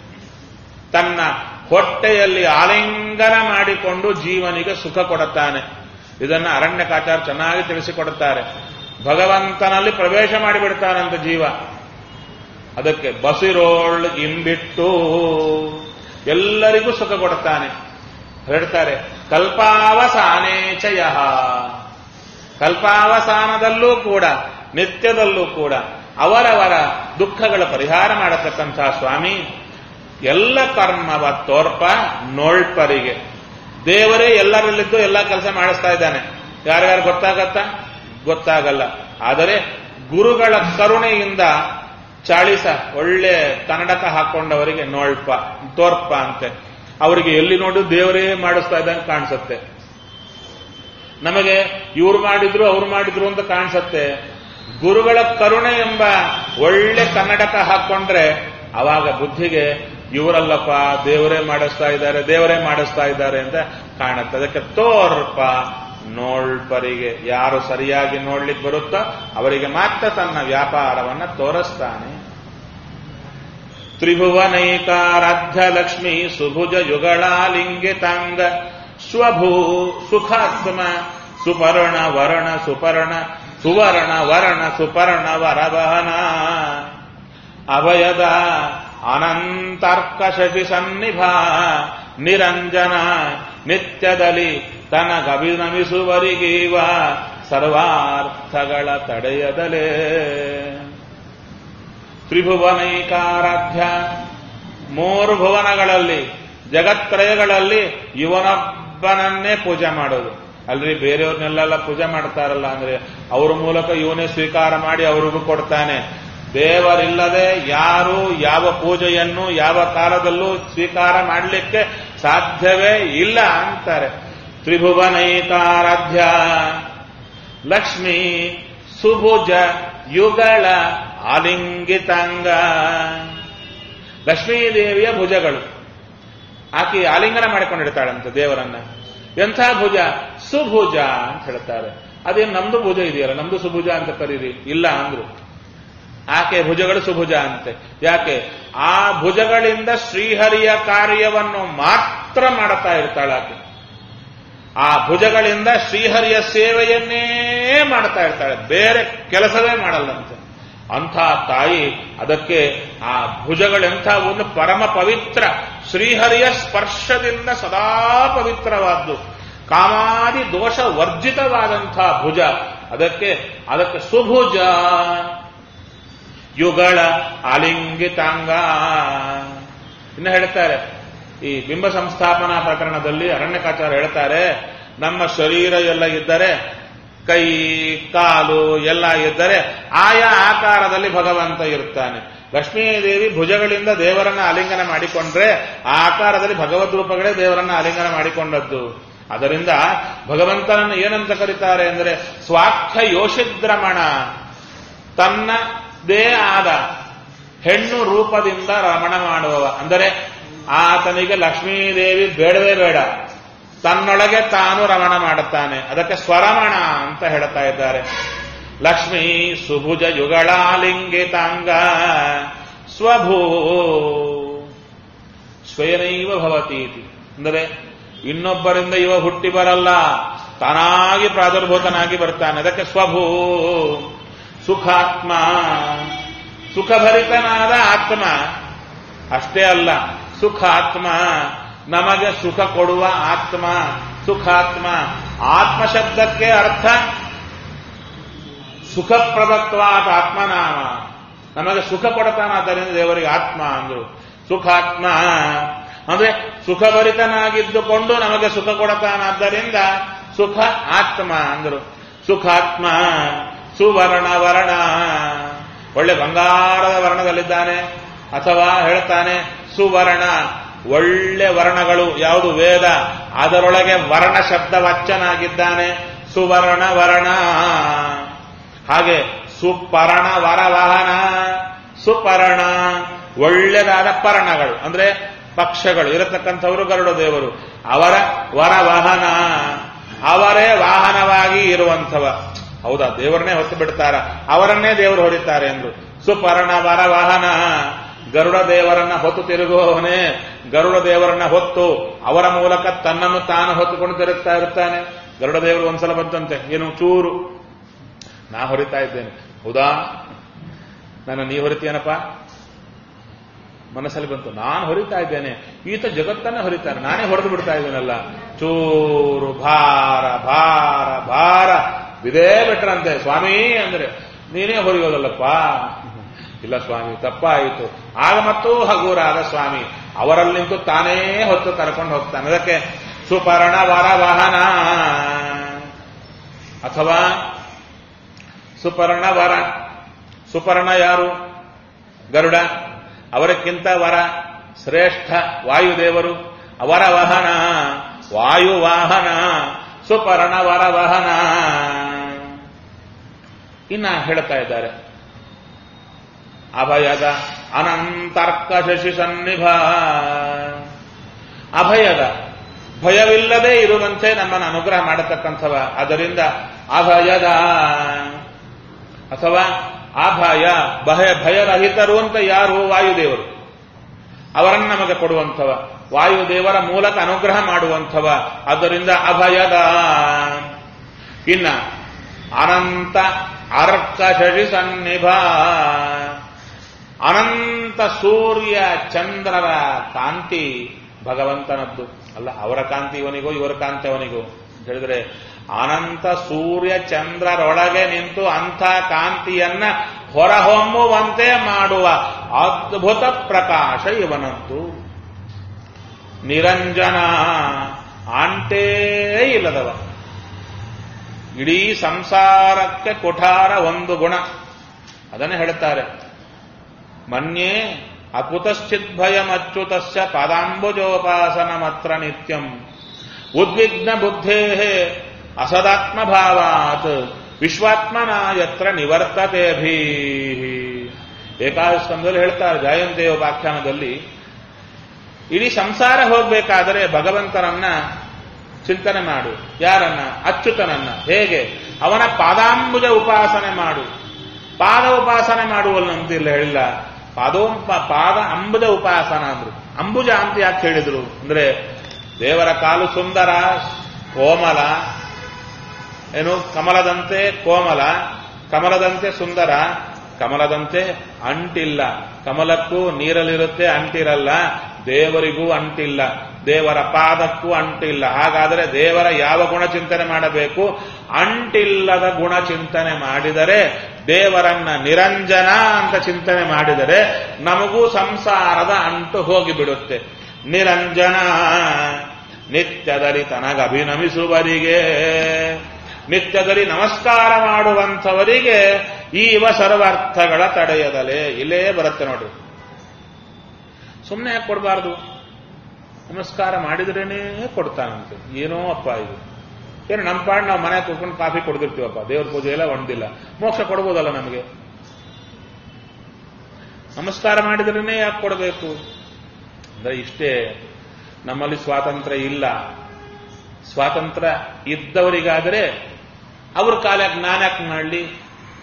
ತನ್ನ ಹೊಟ್ಟೆಯಲ್ಲಿ ಆಲಿಂಗನ ಮಾಡಿಕೊಂಡು ಜೀವನಿಗೆ ಸುಖ ಕೊಡುತ್ತಾನೆ ಇದನ್ನ ಅರಣ್ಯಕಾಚಾರ ಚೆನ್ನಾಗಿ ತಿಳಿಸಿಕೊಡುತ್ತಾರೆ ಭಗವಂತನಲ್ಲಿ ಪ್ರವೇಶ ಮಾಡಿಬಿಡ್ತಾನಂತ ಜೀವ ಅದಕ್ಕೆ ಬಸಿರೋಳ್ ಇಂಬಿಟ್ಟು ಎಲ್ಲರಿಗೂ ಸುಖ ಕೊಡುತ್ತಾನೆ ಹೇಳ್ತಾರೆ ಕಲ್ಪಾವಸಾನೇಚಯ ಕಲ್ಪಾವಸಾನದಲ್ಲೂ ಕೂಡ ನಿತ್ಯದಲ್ಲೂ ಕೂಡ ಅವರವರ ದುಃಖಗಳ ಪರಿಹಾರ ಮಾಡತಕ್ಕಂತಹ ಸ್ವಾಮಿ ಎಲ್ಲ ಕರ್ಮವ ತೋರ್ಪ ನೋಳ್ಪರಿಗೆ ದೇವರೇ ಎಲ್ಲರಲ್ಲಿದ್ದು ಎಲ್ಲ ಕೆಲಸ ಮಾಡಿಸ್ತಾ ಇದ್ದಾನೆ ಯಾರ್ಯಾರು ಗೊತ್ತಾಗತ್ತಾ ಗೊತ್ತಾಗಲ್ಲ ಆದರೆ ಗುರುಗಳ ಕರುಣೆಯಿಂದ ಚಾಳಿಸ ಒಳ್ಳೆ ಕನ್ನಡಕ ಹಾಕೊಂಡವರಿಗೆ ನೋಳ್ಪ ತೋರ್ಪ ಅಂತೆ ಅವರಿಗೆ ಎಲ್ಲಿ ನೋಡಿ ದೇವರೇ ಮಾಡಿಸ್ತಾ ಇದ್ದಂಗೆ ಕಾಣಿಸುತ್ತೆ ನಮಗೆ ಇವ್ರು ಮಾಡಿದ್ರು ಅವ್ರು ಮಾಡಿದ್ರು ಅಂತ ಕಾಣಿಸುತ್ತೆ ಗುರುಗಳ ಕರುಣೆ ಎಂಬ ಒಳ್ಳೆ ಕನ್ನಡಕ ಹಾಕೊಂಡ್ರೆ ಅವಾಗ ಬುದ್ಧಿಗೆ ಇವರಲ್ಲಪ್ಪ ದೇವರೇ ಮಾಡಿಸ್ತಾ ಇದ್ದಾರೆ ದೇವರೇ ಮಾಡಿಸ್ತಾ ಇದ್ದಾರೆ ಅಂತ ಕಾಣುತ್ತೆ ಅದಕ್ಕೆ ತೋರ್ಪ ನೋಳ್ಪರಿಗೆ ಯಾರು ಸರಿಯಾಗಿ ನೋಡ್ಲಿಕ್ಕೆ ಬರುತ್ತೋ ಅವರಿಗೆ ಮಾತ್ರ ತನ್ನ ವ್ಯಾಪಾರವನ್ನ ತೋರಿಸ್ತಾನೆ ತ್ರಿಭುವನೈಕಾರಾಧ್ಯ ಲಕ್ಷ್ಮಿ ಸುಭುಜ ಯುಗಳಾಲಿಂಗಿತಾಂಗ ಸ್ವಭೂ ಸುಖಾತ್ಮ ಸುಪರ್ಣ ವರಣ ಸುಪರ್ಣ ಸುವರ್ಣ ವರಣ ಸುಪರ್ಣ ವರವಹನ ಅಭಯದ ಅನಂತಾರ್ಕ ಶಶಿ ಸನ್ನಿಭ ನಿರಂಜನ ನಿತ್ಯದಲ್ಲಿ ತನಗಭಿನಮಿಸುವರಿಗೀವ ಸರ್ವಾರ್ಥಗಳ ತಡೆಯದಲೇ ತ್ರಿಭುವನೈಕಾರಾಧ್ಯ ಮೂರು ಭುವನಗಳಲ್ಲಿ ಜಗತ್ರಯಗಳಲ್ಲಿ ಇವನೊಬ್ಬನನ್ನೇ ಪೂಜೆ ಮಾಡೋದು ಅಲ್ರಿ ಬೇರೆಯವ್ರನ್ನೆಲ್ಲ ಪೂಜೆ ಮಾಡ್ತಾರಲ್ಲ ಅಂದ್ರೆ ಅವ್ರ ಮೂಲಕ ಇವನೇ ಸ್ವೀಕಾರ ಮಾಡಿ ಅವ್ರಿಗೂ ಕೊಡ್ತಾನೆ ದೇವರಿಲ್ಲದೆ ಯಾರು ಯಾವ ಪೂಜೆಯನ್ನು ಯಾವ ಕಾಲದಲ್ಲೂ ಸ್ವೀಕಾರ ಮಾಡಲಿಕ್ಕೆ ಸಾಧ್ಯವೇ ಇಲ್ಲ ಅಂತಾರೆ ತ್ರಿಭುವನೈಕಾರಾಧ್ಯ ಲಕ್ಷ್ಮೀ ಸುಭುಜ ಯುಗಳ ಆಲಿಂಗಿತಾಂಗ ಲಕ್ಷ್ಮೀದೇವಿಯ ಭುಜಗಳು ಆಕೆ ಆಲಿಂಗನ ಮಾಡಿಕೊಂಡಿರ್ತಾಳಂತೆ ದೇವರನ್ನ ಎಂಥ ಭುಜ ಸುಭುಜ ಅಂತ ಹೇಳ್ತಾರೆ ಅದೇನು ನಮ್ದು ಭುಜ ಇದೆಯಲ್ಲ ನಮ್ದು ಸುಭುಜ ಅಂತ ಕರೀರಿ ಇಲ್ಲ ಅಂದ್ರು ಆಕೆ ಭುಜಗಳು ಸುಭುಜ ಅಂತೆ ಯಾಕೆ ಆ ಭುಜಗಳಿಂದ ಶ್ರೀಹರಿಯ ಕಾರ್ಯವನ್ನು ಮಾತ್ರ ಮಾಡುತ್ತಾ ಇರ್ತಾಳೆ ಆಕೆ ಆ ಭುಜಗಳಿಂದ ಶ್ರೀಹರಿಯ ಸೇವೆಯನ್ನೇ ಮಾಡ್ತಾ ಇರ್ತಾಳೆ ಬೇರೆ ಕೆಲಸವೇ ಮಾಡಲ್ಲಂತೆ ಅಂಥ ತಾಯಿ ಅದಕ್ಕೆ ಆ ಭುಜಗಳೆಂಥ ಒಂದು ಪರಮ ಪವಿತ್ರ ಶ್ರೀಹರಿಯ ಸ್ಪರ್ಶದಿಂದ ಸದಾ ಪವಿತ್ರವಾದ್ದು ಕಾಮಾದಿ ದೋಷ ವರ್ಜಿತವಾದಂಥ ಭುಜ ಅದಕ್ಕೆ ಅದಕ್ಕೆ ಸುಭುಜ ಯುಗಳ ಆಲಿಂಗಿತಾಂಗ ಇನ್ನು ಹೇಳ್ತಾರೆ ಈ ಬಿಂಬ ಸಂಸ್ಥಾಪನಾ ಪ್ರಕರಣದಲ್ಲಿ ಅರಣ್ಯಕಾಚಾರ ಹೇಳ್ತಾರೆ ನಮ್ಮ ಶರೀರ ಎಲ್ಲ ಇದ್ದರೆ ಕೈ ಕಾಲು ಎಲ್ಲ ಇದ್ದರೆ ಆಯಾ ಆಕಾರದಲ್ಲಿ ಭಗವಂತ ಇರ್ತಾನೆ ಲಕ್ಷ್ಮೀದೇವಿ ಭುಜಗಳಿಂದ ದೇವರನ್ನ ಆಲಿಂಗನ ಮಾಡಿಕೊಂಡ್ರೆ ಆ ಆಕಾರದಲ್ಲಿ ಭಗವದ್ ರೂಪಗಳೇ ದೇವರನ್ನ ಆಲಿಂಗನ ಮಾಡಿಕೊಂಡದ್ದು ಅದರಿಂದ ಭಗವಂತನನ್ನು ಏನಂತ ಕರೀತಾರೆ ಅಂದರೆ ಸ್ವಾಖ್ಯ ಯೋಷಿದ್ರಮಣ ತನ್ನದೇ ಆದ ಹೆಣ್ಣು ರೂಪದಿಂದ ರಮಣ ಮಾಡುವವ ಅಂದರೆ ಆತನಿಗೆ ಲಕ್ಷ್ಮೀದೇವಿ ಬೇಡವೇ ಬೇಡ ತನ್ನೊಳಗೆ ತಾನು ರಮಣ ಮಾಡುತ್ತಾನೆ ಅದಕ್ಕೆ ಸ್ವರಮಣ ಅಂತ ಹೇಳ್ತಾ ಇದ್ದಾರೆ ಲಕ್ಷ್ಮೀ ಸುಭುಜ ಯುಗಳಾಲಿಂಗಿತಾಂಗ ಸ್ವಭೂ ಸ್ವಯನೈವ ಭವತೀತಿ ಅಂದರೆ ಇನ್ನೊಬ್ಬರಿಂದ ಇವ ಹುಟ್ಟಿ ಬರಲ್ಲ ತಾನಾಗಿ ಪ್ರಾದುರ್ಭೂತನಾಗಿ ಬರ್ತಾನೆ ಅದಕ್ಕೆ ಸ್ವಭೂ ಸುಖಾತ್ಮ ಸುಖಭರಿತನಾದ ಆತ್ಮ ಅಷ್ಟೇ ಅಲ್ಲ ಸುಖಾತ್ಮ ನಮಗೆ ಸುಖ ಕೊಡುವ ಆತ್ಮ ಸುಖಾತ್ಮ ಆತ್ಮ ಶಬ್ದಕ್ಕೆ ಅರ್ಥ ಸುಖಪ್ರದತ್ವಾದ ಆತ್ಮನಾಮ ನಮಗೆ ಸುಖ ಕೊಡತಾನಾದ್ದರಿಂದ ದೇವರಿಗೆ ಆತ್ಮ ಅಂದ್ರು ಸುಖಾತ್ಮ ಅಂದ್ರೆ ಸುಖಭರಿತನಾಗಿದ್ದುಕೊಂಡು ನಮಗೆ ಸುಖ ಕೊಡತಾನಾದ್ದರಿಂದ ಸುಖ ಆತ್ಮ ಅಂದ್ರು ಸುಖಾತ್ಮ ಸುವರ್ಣ ವರ್ಣ ಒಳ್ಳೆ ಬಂಗಾರದ ವರ್ಣದಲ್ಲಿದ್ದಾನೆ ಅಥವಾ ಹೇಳ್ತಾನೆ ಸುವರ್ಣ ಒಳ್ಳೆ ವರ್ಣಗಳು ಯಾವುದು ವೇದ ಅದರೊಳಗೆ ವರ್ಣ ಶಬ್ದ ವಚ್ಚನಾಗಿದ್ದಾನೆ ಸುವರ್ಣ ವರ್ಣ ಹಾಗೆ ಸುಪರ್ಣ ವರವಾಹನ ಸುಪರ್ಣ ಒಳ್ಳೆದಾದ ಪರ್ಣಗಳು ಅಂದ್ರೆ ಪಕ್ಷಗಳು ಇರತಕ್ಕಂಥವರು ಗರುಡ ದೇವರು ಅವರ ವರವಾಹನ ಅವರೇ ವಾಹನವಾಗಿ ಇರುವಂಥವ ಹೌದಾ ದೇವರನ್ನೇ ಹೊತ್ತು ಬಿಡ್ತಾರ ಅವರನ್ನೇ ದೇವರು ಹೊಡಿತಾರೆ ಎಂದು ಸುಪರ್ಣ ವರವಾಹನ ಗರುಡ ದೇವರನ್ನ ಹೊತ್ತು ತಿರುಗುವವನೇ ಗರುಡ ದೇವರನ್ನ ಹೊತ್ತು ಅವರ ಮೂಲಕ ತನ್ನನ್ನು ತಾನು ಹೊತ್ತುಕೊಂಡು ತಿರುಗ್ತಾ ಇರ್ತಾನೆ ಗರುಡ ದೇವರು ಒಂದ್ಸಲ ಬಂತಂತೆ ಏನು ಚೂರು ನಾ ಹೊರಿತಾ ಇದ್ದೇನೆ ಹೌದಾ ನನ್ನ ನೀ ಹೊರಿತೀಯನಪ್ಪ ಮನಸ್ಸಲ್ಲಿ ಬಂತು ನಾನು ಹೊರಿತಾ ಇದ್ದೇನೆ ಈತ ಜಗತ್ತನ್ನೇ ಹೊರಿತಾನೆ ನಾನೇ ಹೊಡೆದು ಬಿಡ್ತಾ ಇದ್ದೇನಲ್ಲ ಚೂರು ಭಾರ ಭಾರ ಭಾರ ಇದೇ ಬಿಟ್ರಂತೆ ಸ್ವಾಮಿ ಅಂದ್ರೆ ನೀನೇ ಹೊರಿಯೋದಲ್ಲಪ್ಪ ಇಲ್ಲ ಸ್ವಾಮಿ ತಪ್ಪಾಯಿತು ಆಗ ಮತ್ತೂ ಹಗೂರಾದ ಸ್ವಾಮಿ ಅವರಲ್ಲಿಂತೂ ತಾನೇ ಹೊತ್ತು ಕರ್ಕೊಂಡು ಹೋಗ್ತಾನೆ ಅದಕ್ಕೆ ಸುಪರ್ಣ ವರ ವಾಹನ ಅಥವಾ ಸುಪರ್ಣ ವರ ಸುಪರ್ಣ ಯಾರು ಗರುಡ ಅವರಕ್ಕಿಂತ ವರ ಶ್ರೇಷ್ಠ ವಾಯುದೇವರು ಅವರ ವಾಹನ ವಾಯುವಾಹನ ಸುಪರ್ಣ ವರ ವಾಹನ ಇನ್ನ ಹೇಳ್ತಾ ಇದ್ದಾರೆ ಅಭಯದ ಅನಂತರ್ಕ ಶಶಿ ಸನ್ನಿಭ ಅಭಯದ ಭಯವಿಲ್ಲದೆ ಇರುವಂತೆ ನಮ್ಮನ್ನು ಅನುಗ್ರಹ ಮಾಡತಕ್ಕಂಥವ ಅದರಿಂದ ಅಭಯದ ಅಥವಾ ಅಭಯ ಭಯ ಭಯರಹಿತರು ಅಂತ ಯಾರು ವಾಯುದೇವರು ಅವರನ್ನು ನಮಗೆ ಕೊಡುವಂಥವ ವಾಯುದೇವರ ಮೂಲಕ ಅನುಗ್ರಹ ಮಾಡುವಂಥವ ಆದ್ದರಿಂದ ಅಭಯದ ಇನ್ನ ಅನಂತ ಅರ್ಕ ಶಶಿ ಸನ್ನಿಭ ಅನಂತ ಸೂರ್ಯ ಚಂದ್ರರ ಕಾಂತಿ ಭಗವಂತನದ್ದು ಅಲ್ಲ ಅವರ ಕಾಂತಿ ಇವನಿಗೂ ಇವರ ಕಾಂತಿ ಅವನಿಗೂ ಅಂತ ಹೇಳಿದ್ರೆ ಅನಂತ ಸೂರ್ಯ ಚಂದ್ರರೊಳಗೆ ನಿಂತು ಅಂಥ ಕಾಂತಿಯನ್ನ ಹೊರಹೊಮ್ಮುವಂತೆ ಮಾಡುವ ಅದ್ಭುತ ಪ್ರಕಾಶ ಇವನದ್ದು ನಿರಂಜನ ಆಂಟೇ ಇಲ್ಲದವ ಇಡೀ ಸಂಸಾರಕ್ಕೆ ಕುಠಾರ ಒಂದು ಗುಣ ಅದನ್ನೇ ಹೇಳುತ್ತಾರೆ ಮನ್ಯೇ ಅಕುತಶ್ಚಿದ್ಭಯಮಚ್ಯುತಸ್ಯ ಪಾದಾಂಬುಜೋಪಾಸನ ಮಾತ್ರ ನಿತ್ಯಂ ಉದ್ವಿಗ್ನ ಬುದ್ಧೇ ಅಸದಾತ್ಮಭಾವಾತ್ ವಿಶ್ವಾತ್ಮನ ಯತ್ರ ನಿವರ್ತತೆ ಭೀ ಏಕಾದಶ ಸ್ಕಂದದಲ್ಲಿ ಹೇಳ್ತಾರೆ ಜಯಂತಿಯ ವ್ಯಾಖ್ಯಾನದಲ್ಲಿ ಇಡೀ ಸಂಸಾರ ಹೋಗಬೇಕಾದರೆ ಭಗವಂತನನ್ನ ಚಿಂತನೆ ಮಾಡು ಯಾರನ್ನ ಅಚ್ಯುತನನ್ನ ಹೇಗೆ ಅವನ ಪಾದಾಂಬುಜ ಉಪಾಸನೆ ಮಾಡು ಪಾದ ಉಪಾಸನೆ ಮಾಡುವಲ್ಲಂತಿಲ್ಲ ಹೇಳಿಲ್ಲ ಪಾದೋಂಪ ಪಾದ ಅಂಬುಜ ಉಪಾಸನ ಅಂದ್ರು ಅಂಬುಜ ಅಂತ ಯಾಕೆ ಹೇಳಿದ್ರು ಅಂದ್ರೆ ದೇವರ ಕಾಲು ಸುಂದರ ಕೋಮಲ ಏನು ಕಮಲದಂತೆ ಕೋಮಲ ಕಮಲದಂತೆ ಸುಂದರ ಕಮಲದಂತೆ ಅಂಟಿಲ್ಲ ಕಮಲಕ್ಕೂ ನೀರಲ್ಲಿರುತ್ತೆ ಅಂಟಿರಲ್ಲ ದೇವರಿಗೂ ಅಂಟಿಲ್ಲ ದೇವರ ಪಾದಕ್ಕೂ ಅಂಟಿಲ್ಲ ಹಾಗಾದರೆ ದೇವರ ಯಾವ ಗುಣ ಚಿಂತನೆ ಮಾಡಬೇಕು ಅಂಟಿಲ್ಲದ ಗುಣ ಚಿಂತನೆ ಮಾಡಿದರೆ ದೇವರನ್ನ ನಿರಂಜನ ಅಂತ ಚಿಂತನೆ ಮಾಡಿದರೆ ನಮಗೂ ಸಂಸಾರದ ಅಂಟು ಹೋಗಿಬಿಡುತ್ತೆ ನಿರಂಜನ ನಿತ್ಯದಲ್ಲಿ ತನಗಭಿನಮಿಸುವರಿಗೆ ನಿತ್ಯದಲ್ಲಿ ನಮಸ್ಕಾರ ಮಾಡುವಂಥವರಿಗೆ ಈವ ಸರ್ವಾರ್ಥಗಳ ತಡೆಯದಲೇ ಇಲ್ಲೇ ಬರುತ್ತೆ ನೋಡ್ರಿ ಸುಮ್ಮನೆ ಯಾಕೆ ಕೊಡಬಾರ್ದು ನಮಸ್ಕಾರ ಮಾಡಿದ್ರೇನೇ ಕೊಡ್ತಾನಂತೆ ಏನೋ ಅಪ್ಪ ಇದು ಏನು ನಮ್ಮ ಪಾಡ್ ನಾವು ಮನೆ ಕೂತ್ಕೊಂಡು ಕಾಫಿ ಕೊಡ್ದಿರ್ತೀವಪ್ಪ ದೇವ್ರ ಪೂಜೆ ಎಲ್ಲ ಒಂದಿಲ್ಲ ಮೋಕ್ಷ ಕೊಡ್ಬೋದಲ್ಲ ನಮಗೆ ನಮಸ್ಕಾರ ಮಾಡಿದ್ರೇನೆ ಯಾಕೆ ಕೊಡಬೇಕು ಅಂದ್ರೆ ಇಷ್ಟೇ ನಮ್ಮಲ್ಲಿ ಸ್ವಾತಂತ್ರ್ಯ ಇಲ್ಲ ಸ್ವಾತಂತ್ರ್ಯ ಇದ್ದವರಿಗಾದರೆ ಅವ್ರ ಕಾಲಕ್ಕೆ ನಾನ್ಯಾಕೆ ಮಾಡಲಿ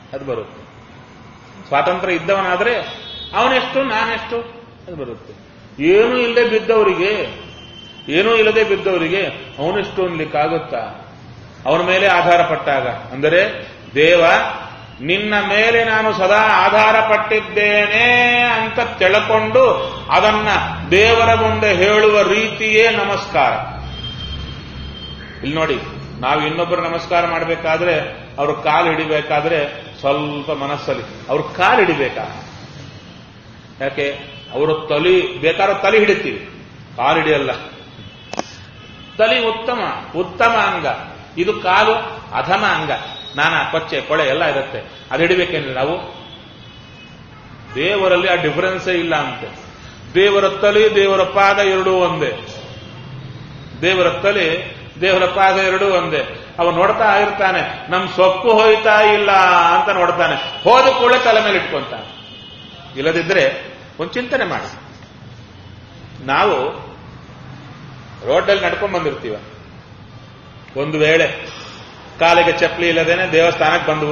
ಅದು ಬರುತ್ತೆ ಸ್ವಾತಂತ್ರ್ಯ ಇದ್ದವನಾದ್ರೆ ಅವನೆಷ್ಟು ನಾನೆಷ್ಟು ಅದು ಬರುತ್ತೆ ಏನೂ ಇಲ್ಲದೆ ಬಿದ್ದವರಿಗೆ ಏನೂ ಇಲ್ಲದೆ ಬಿದ್ದವರಿಗೆ ಅವನೆಷ್ಟು ಅನ್ಲಿಕ್ಕಾಗುತ್ತಾ ಅವನ ಮೇಲೆ ಆಧಾರ ಪಟ್ಟಾಗ ಅಂದರೆ ದೇವ ನಿನ್ನ ಮೇಲೆ ನಾನು ಸದಾ ಆಧಾರ ಪಟ್ಟಿದ್ದೇನೆ ಅಂತ ತಿಳ್ಕೊಂಡು ಅದನ್ನ ದೇವರ ಮುಂದೆ ಹೇಳುವ ರೀತಿಯೇ ನಮಸ್ಕಾರ ಇಲ್ಲಿ ನೋಡಿ ನಾವು ಇನ್ನೊಬ್ಬರು ನಮಸ್ಕಾರ ಮಾಡಬೇಕಾದ್ರೆ ಅವ್ರ ಕಾಲು ಹಿಡಿಬೇಕಾದ್ರೆ ಸ್ವಲ್ಪ ಮನಸ್ಸಲ್ಲಿ ಅವ್ರ ಕಾಲು ಹಿಡಿಬೇಕಾ ಯಾಕೆ ಅವರು ತಲಿ ಬೇಕಾದ್ರೆ ತಲೆ ಹಿಡಿತೀವಿ ಕಾಲು ಹಿಡಿಯಲ್ಲ ತಲಿ ಉತ್ತಮ ಉತ್ತಮ ಅಂಗ ಇದು ಕಾಲು ಅಧಮ ಅಂಗ ನಾನಾ ಕೊಚ್ಚೆ ಕೊಳೆ ಎಲ್ಲ ಇರುತ್ತೆ ಅದು ಹಿಡಿಬೇಕೇನ್ರಿ ನಾವು ದೇವರಲ್ಲಿ ಆ ಡಿಫರೆನ್ಸೇ ಇಲ್ಲ ಅಂತೆ ದೇವರ ತಲೆ ದೇವರ ಪಾದ ಎರಡೂ ಒಂದೇ ದೇವರ ತಲೆ ದೇವರ ಪಾದ ಎರಡೂ ಒಂದೇ ಅವ ನೋಡ್ತಾ ಇರ್ತಾನೆ ನಮ್ ಸೊಕ್ಕು ಹೋಯ್ತಾ ಇಲ್ಲ ಅಂತ ನೋಡ್ತಾನೆ ಹೋದ ಕೂಡಲೇ ತಲೆ ಮೇಲೆ ಇಟ್ಕೊಂತಾನೆ ಇಲ್ಲದಿದ್ರೆ ಒಂದು ಚಿಂತನೆ ಮಾಡಿ ನಾವು ರೋಡಲ್ಲಿ ನಡ್ಕೊಂಡ್ ಬಂದಿರ್ತೀವ ಒಂದು ವೇಳೆ ಕಾಲಿಗೆ ಚಪ್ಪಲಿ ಇಲ್ಲದೇನೆ ದೇವಸ್ಥಾನಕ್ಕೆ ಬಂದವು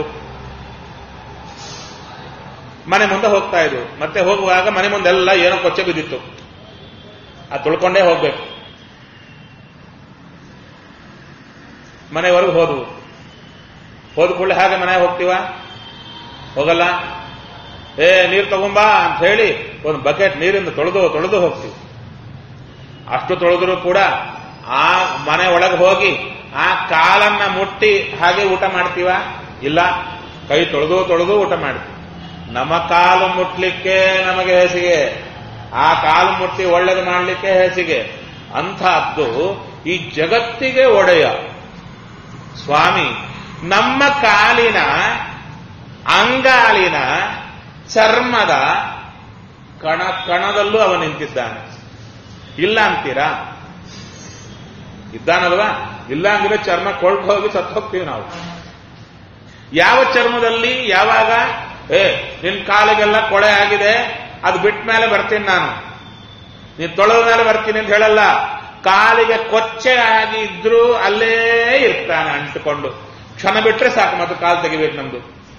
ಮನೆ ಮುಂದೆ ಹೋಗ್ತಾ ಇದ್ವು ಮತ್ತೆ ಹೋಗುವಾಗ ಮನೆ ಮುಂದೆಲ್ಲ ಏನೋ ಕೊಚ್ಚೆ ಬಿದ್ದಿತ್ತು ಅದು ತುಳ್ಕೊಂಡೇ ಹೋಗ್ಬೇಕು ಮನೆವರೆಗೂ ಹೋದವು ಹೋದ ಕೂಡಲೇ ಹಾಗೆ ಮನೆಗೆ ಹೋಗ್ತೀವ ಹೋಗಲ್ಲ ಏ ನೀರು ತಗೊಂಬಾ ಅಂತ ಹೇಳಿ ಒಂದು ಬಕೆಟ್ ನೀರಿಂದ ತೊಳೆದು ತೊಳೆದು ಹೋಗ್ತೀವಿ ಅಷ್ಟು ತೊಳೆದ್ರು ಕೂಡ ಆ ಮನೆ ಒಳಗೆ ಹೋಗಿ ಆ ಕಾಲನ್ನ ಮುಟ್ಟಿ ಹಾಗೆ ಊಟ ಮಾಡ್ತೀವ ಇಲ್ಲ ಕೈ ತೊಳೆದು ತೊಳೆದು ಊಟ ಮಾಡ್ತೀವಿ ನಮ್ಮ ಕಾಲು ಮುಟ್ಲಿಕ್ಕೆ ನಮಗೆ ಹೆಸಿಗೆ ಆ ಕಾಲು ಮುಟ್ಟಿ ಒಳ್ಳೇದು ಮಾಡಲಿಕ್ಕೆ ಹೆಸಿಗೆ ಅಂಥದ್ದು ಈ ಜಗತ್ತಿಗೆ ಒಡೆಯ ಸ್ವಾಮಿ ನಮ್ಮ ಕಾಲಿನ ಅಂಗಾಲಿನ ಚರ್ಮದ ಕಣ ಕಣದಲ್ಲೂ ಅವ ನಿಂತಿದ್ದಾನೆ ಇಲ್ಲ ಅಂತೀರಾ ಇದ್ದಾನಲ್ವಾ ಇಲ್ಲ ಅಂದ್ರೆ ಚರ್ಮ ಕೊಳ್ತು ಹೋಗಿ ಸತ್ತು ಹೋಗ್ತೀವಿ ನಾವು ಯಾವ ಚರ್ಮದಲ್ಲಿ ಯಾವಾಗ ಏ ನಿನ್ ಕಾಲಿಗೆಲ್ಲ ಕೊಳೆ ಆಗಿದೆ ಅದು ಬಿಟ್ಟ ಮೇಲೆ ಬರ್ತೀನಿ ನಾನು ನೀನ್ ತೊಳೆದ ಮೇಲೆ ಬರ್ತೀನಿ ಅಂತ ಹೇಳಲ್ಲ ಕಾಲಿಗೆ ಕೊಚ್ಚೆ ಆಗಿ ಇದ್ರೂ ಅಲ್ಲೇ ಇರ್ತಾನೆ ಅಂಟುಕೊಂಡು ಕ್ಷಣ ಬಿಟ್ರೆ ಸಾಕು ಮತ್ತೆ ಕಾಲು ತೆಗಿಬೇಕು ನಮ್ದು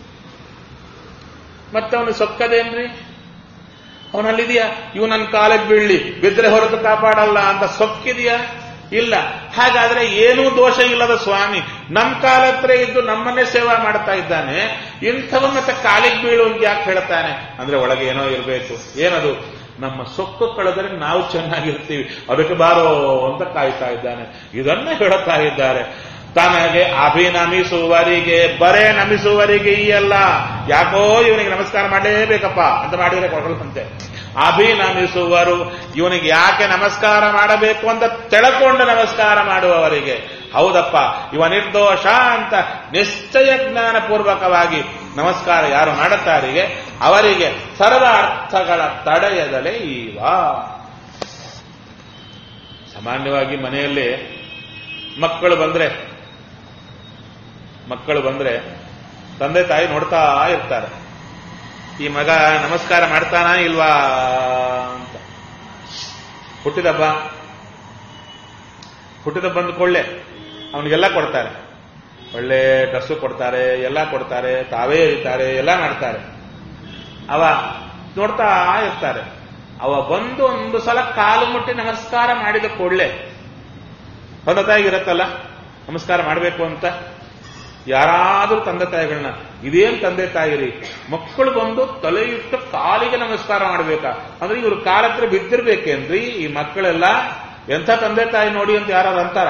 ಮತ್ತೆ ಅವನು ಸೊಕ್ಕದೇನ್ರಿ ಅವನಲ್ಲಿದೆಯಾ ಇವು ನನ್ನ ಕಾಲಿಗೆ ಬೀಳ್ಲಿ ಬಿದ್ರೆ ಹೊರತು ಕಾಪಾಡಲ್ಲ ಅಂತ ಸೊಕ್ಕಿದೆಯಾ ಇಲ್ಲ ಹಾಗಾದ್ರೆ ಏನೂ ದೋಷ ಇಲ್ಲದ ಸ್ವಾಮಿ ನಮ್ಮ ಕಾಲ ಹತ್ರ ಇದ್ದು ನಮ್ಮನ್ನೇ ಸೇವಾ ಮಾಡ್ತಾ ಇದ್ದಾನೆ ಇಂಥವ ಮತ್ತೆ ಕಾಲಿಗೆ ಬೀಳು ಅಂತ ಯಾಕೆ ಹೇಳ್ತಾನೆ ಅಂದ್ರೆ ಒಳಗೆ ಏನೋ ಇರಬೇಕು ಏನದು ನಮ್ಮ ಸೊಕ್ಕು ಕಳೆದರೆ ನಾವು ಚೆನ್ನಾಗಿರ್ತೀವಿ ಅದಕ್ಕೆ ಬಾರೋ ಅಂತ ಕಾಯ್ತಾ ಇದ್ದಾನೆ ಇದನ್ನ ಹೇಳುತ್ತಾ ಇದ್ದಾರೆ ತನಗೆ ಅಭಿನಮಿಸುವರಿಗೆ ಬರೇ ನಮಿಸುವರಿಗೆ ಈ ಅಲ್ಲ ಯಾಕೋ ಇವನಿಗೆ ನಮಸ್ಕಾರ ಮಾಡಲೇಬೇಕಪ್ಪ ಅಂತ ಮಾಡಿದ್ರೆ ಕೊಡಲಂತೆ ಅಭಿನಮಿಸುವರು ಇವನಿಗೆ ಯಾಕೆ ನಮಸ್ಕಾರ ಮಾಡಬೇಕು ಅಂತ ತಿಳ್ಕೊಂಡು ನಮಸ್ಕಾರ ಮಾಡುವವರಿಗೆ ಹೌದಪ್ಪ ಇವ ನಿರ್ದೋಷ ಅಂತ ನಿಶ್ಚಯ ಜ್ಞಾನ ಪೂರ್ವಕವಾಗಿ ನಮಸ್ಕಾರ ಯಾರು ಮಾಡುತ್ತಾರಿಗೆ ಅವರಿಗೆ ಸರ್ವ ಅರ್ಥಗಳ ತಡೆಯದಲೇ ಈವ ಸಾಮಾನ್ಯವಾಗಿ ಮನೆಯಲ್ಲಿ ಮಕ್ಕಳು ಬಂದ್ರೆ ಮಕ್ಕಳು ಬಂದ್ರೆ ತಂದೆ ತಾಯಿ ನೋಡ್ತಾ ಇರ್ತಾರೆ ಈ ಮಗ ನಮಸ್ಕಾರ ಮಾಡ್ತಾನಾ ಇಲ್ವಾ ಅಂತ ಹುಟ್ಟಿದಬ್ಬ ಹುಟ್ಟಿದ ಬಂದ ಕೊಳ್ಳೆ ಅವನಿಗೆಲ್ಲ ಕೊಡ್ತಾರೆ ಒಳ್ಳೆ ಡ್ರೆಸ್ಸು ಕೊಡ್ತಾರೆ ಎಲ್ಲ ಕೊಡ್ತಾರೆ ತಾವೇ ಇರ್ತಾರೆ ಎಲ್ಲ ಮಾಡ್ತಾರೆ ಅವ ನೋಡ್ತಾ ಇರ್ತಾರೆ ಅವ ಬಂದು ಒಂದು ಸಲ ಕಾಲು ಮುಟ್ಟಿ ನಮಸ್ಕಾರ ಮಾಡಿದ ಕೂಡಲೇ ತಂದೆ ತಾಯಿಗಿರತ್ತಲ್ಲ ನಮಸ್ಕಾರ ಮಾಡಬೇಕು ಅಂತ ಯಾರಾದರೂ ತಂದೆ ತಾಯಿಗಳನ್ನ ಇದೇನ್ ತಂದೆ ತಾಯಿರಿ ಮಕ್ಕಳು ಬಂದು ತಲೆ ಇಟ್ಟು ಕಾಲಿಗೆ ನಮಸ್ಕಾರ ಮಾಡಬೇಕಾ ಅಂದ್ರೆ ಇವ್ರ ಕಾಲ ಹತ್ರ ಬಿದ್ದಿರ್ಬೇಕೇನ್ರಿ ಈ ಮಕ್ಕಳೆಲ್ಲ ಎಂಥ ತಂದೆ ತಾಯಿ ನೋಡಿ ಅಂತ ಯಾರು ಅಂತಾರ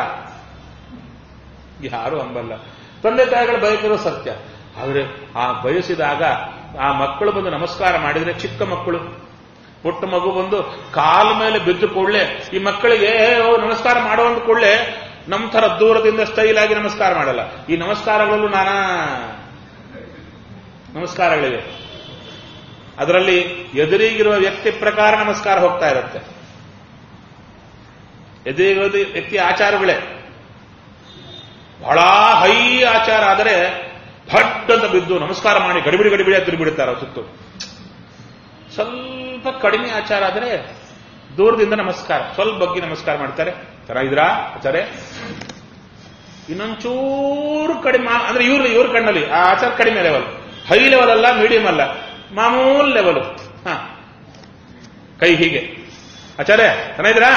ಯಾರು ಅಂಬಲ್ಲ ತಂದೆ ತಾಯಿಗಳು ಬಯಕಿರೋ ಸತ್ಯ ಆದ್ರೆ ಆ ಬಯಸಿದಾಗ ಆ ಮಕ್ಕಳು ಬಂದು ನಮಸ್ಕಾರ ಮಾಡಿದ್ರೆ ಚಿಕ್ಕ ಮಕ್ಕಳು ಪುಟ್ಟ ಮಗು ಬಂದು ಕಾಲ ಮೇಲೆ ಬಿದ್ದು ಕೂಡಲೇ ಈ ಮಕ್ಕಳಿಗೆ ಓ ನಮಸ್ಕಾರ ಮಾಡುವಂತ ಕೂಡಲೇ ನಮ್ಮ ತರ ದೂರದಿಂದ ಸ್ಟೈಲ್ ಆಗಿ ನಮಸ್ಕಾರ ಮಾಡಲ್ಲ ಈ ನಮಸ್ಕಾರಗಳಲ್ಲೂ ನಾನಾ ನಮಸ್ಕಾರಗಳಿವೆ ಅದರಲ್ಲಿ ಎದುರಿಗಿರುವ ವ್ಯಕ್ತಿ ಪ್ರಕಾರ ನಮಸ್ಕಾರ ಹೋಗ್ತಾ ಇರುತ್ತೆ ಎದುರಿಗಿರೋದು ವ್ಯಕ್ತಿ ಆಚಾರಗಳೇ ಬಹಳ ಹೈ ಆಚಾರ ಆದರೆ ಫಟ್ ಅಂತ ಬಿದ್ದು ನಮಸ್ಕಾರ ಮಾಡಿ ಗಡಿಬಿಡಿ ಗಡಿಬಿಡಿ ತಿರುಗಿ ಬಿಡುತ್ತಾರೆ ಸುತ್ತು ಸ್ವಲ್ಪ ಕಡಿಮೆ ಆಚಾರ ಆದರೆ ದೂರದಿಂದ ನಮಸ್ಕಾರ ಸ್ವಲ್ಪ ಬಗ್ಗೆ ನಮಸ್ಕಾರ ಮಾಡ್ತಾರೆ ಚೆನ್ನಾಗಿದ್ರಾ ಆಚಾರೆ ಇನ್ನೊಂಚೂರು ಕಡಿಮೆ ಅಂದ್ರೆ ಇವ್ರ ಇವ್ರ ಕಣ್ಣಲ್ಲಿ ಆ ಆಚಾರ ಕಡಿಮೆ ಲೆವೆಲ್ ಹೈ ಲೆವೆಲ್ ಅಲ್ಲ ಮೀಡಿಯಂ ಅಲ್ಲ ಮಾಮೂಲ್ ಲೆವೆಲ್ ಹ ಕೈ ಹೀಗೆ ಆಚಾರ್ಯ ಚೆನ್ನಾಗಿದ್ದೀರಾ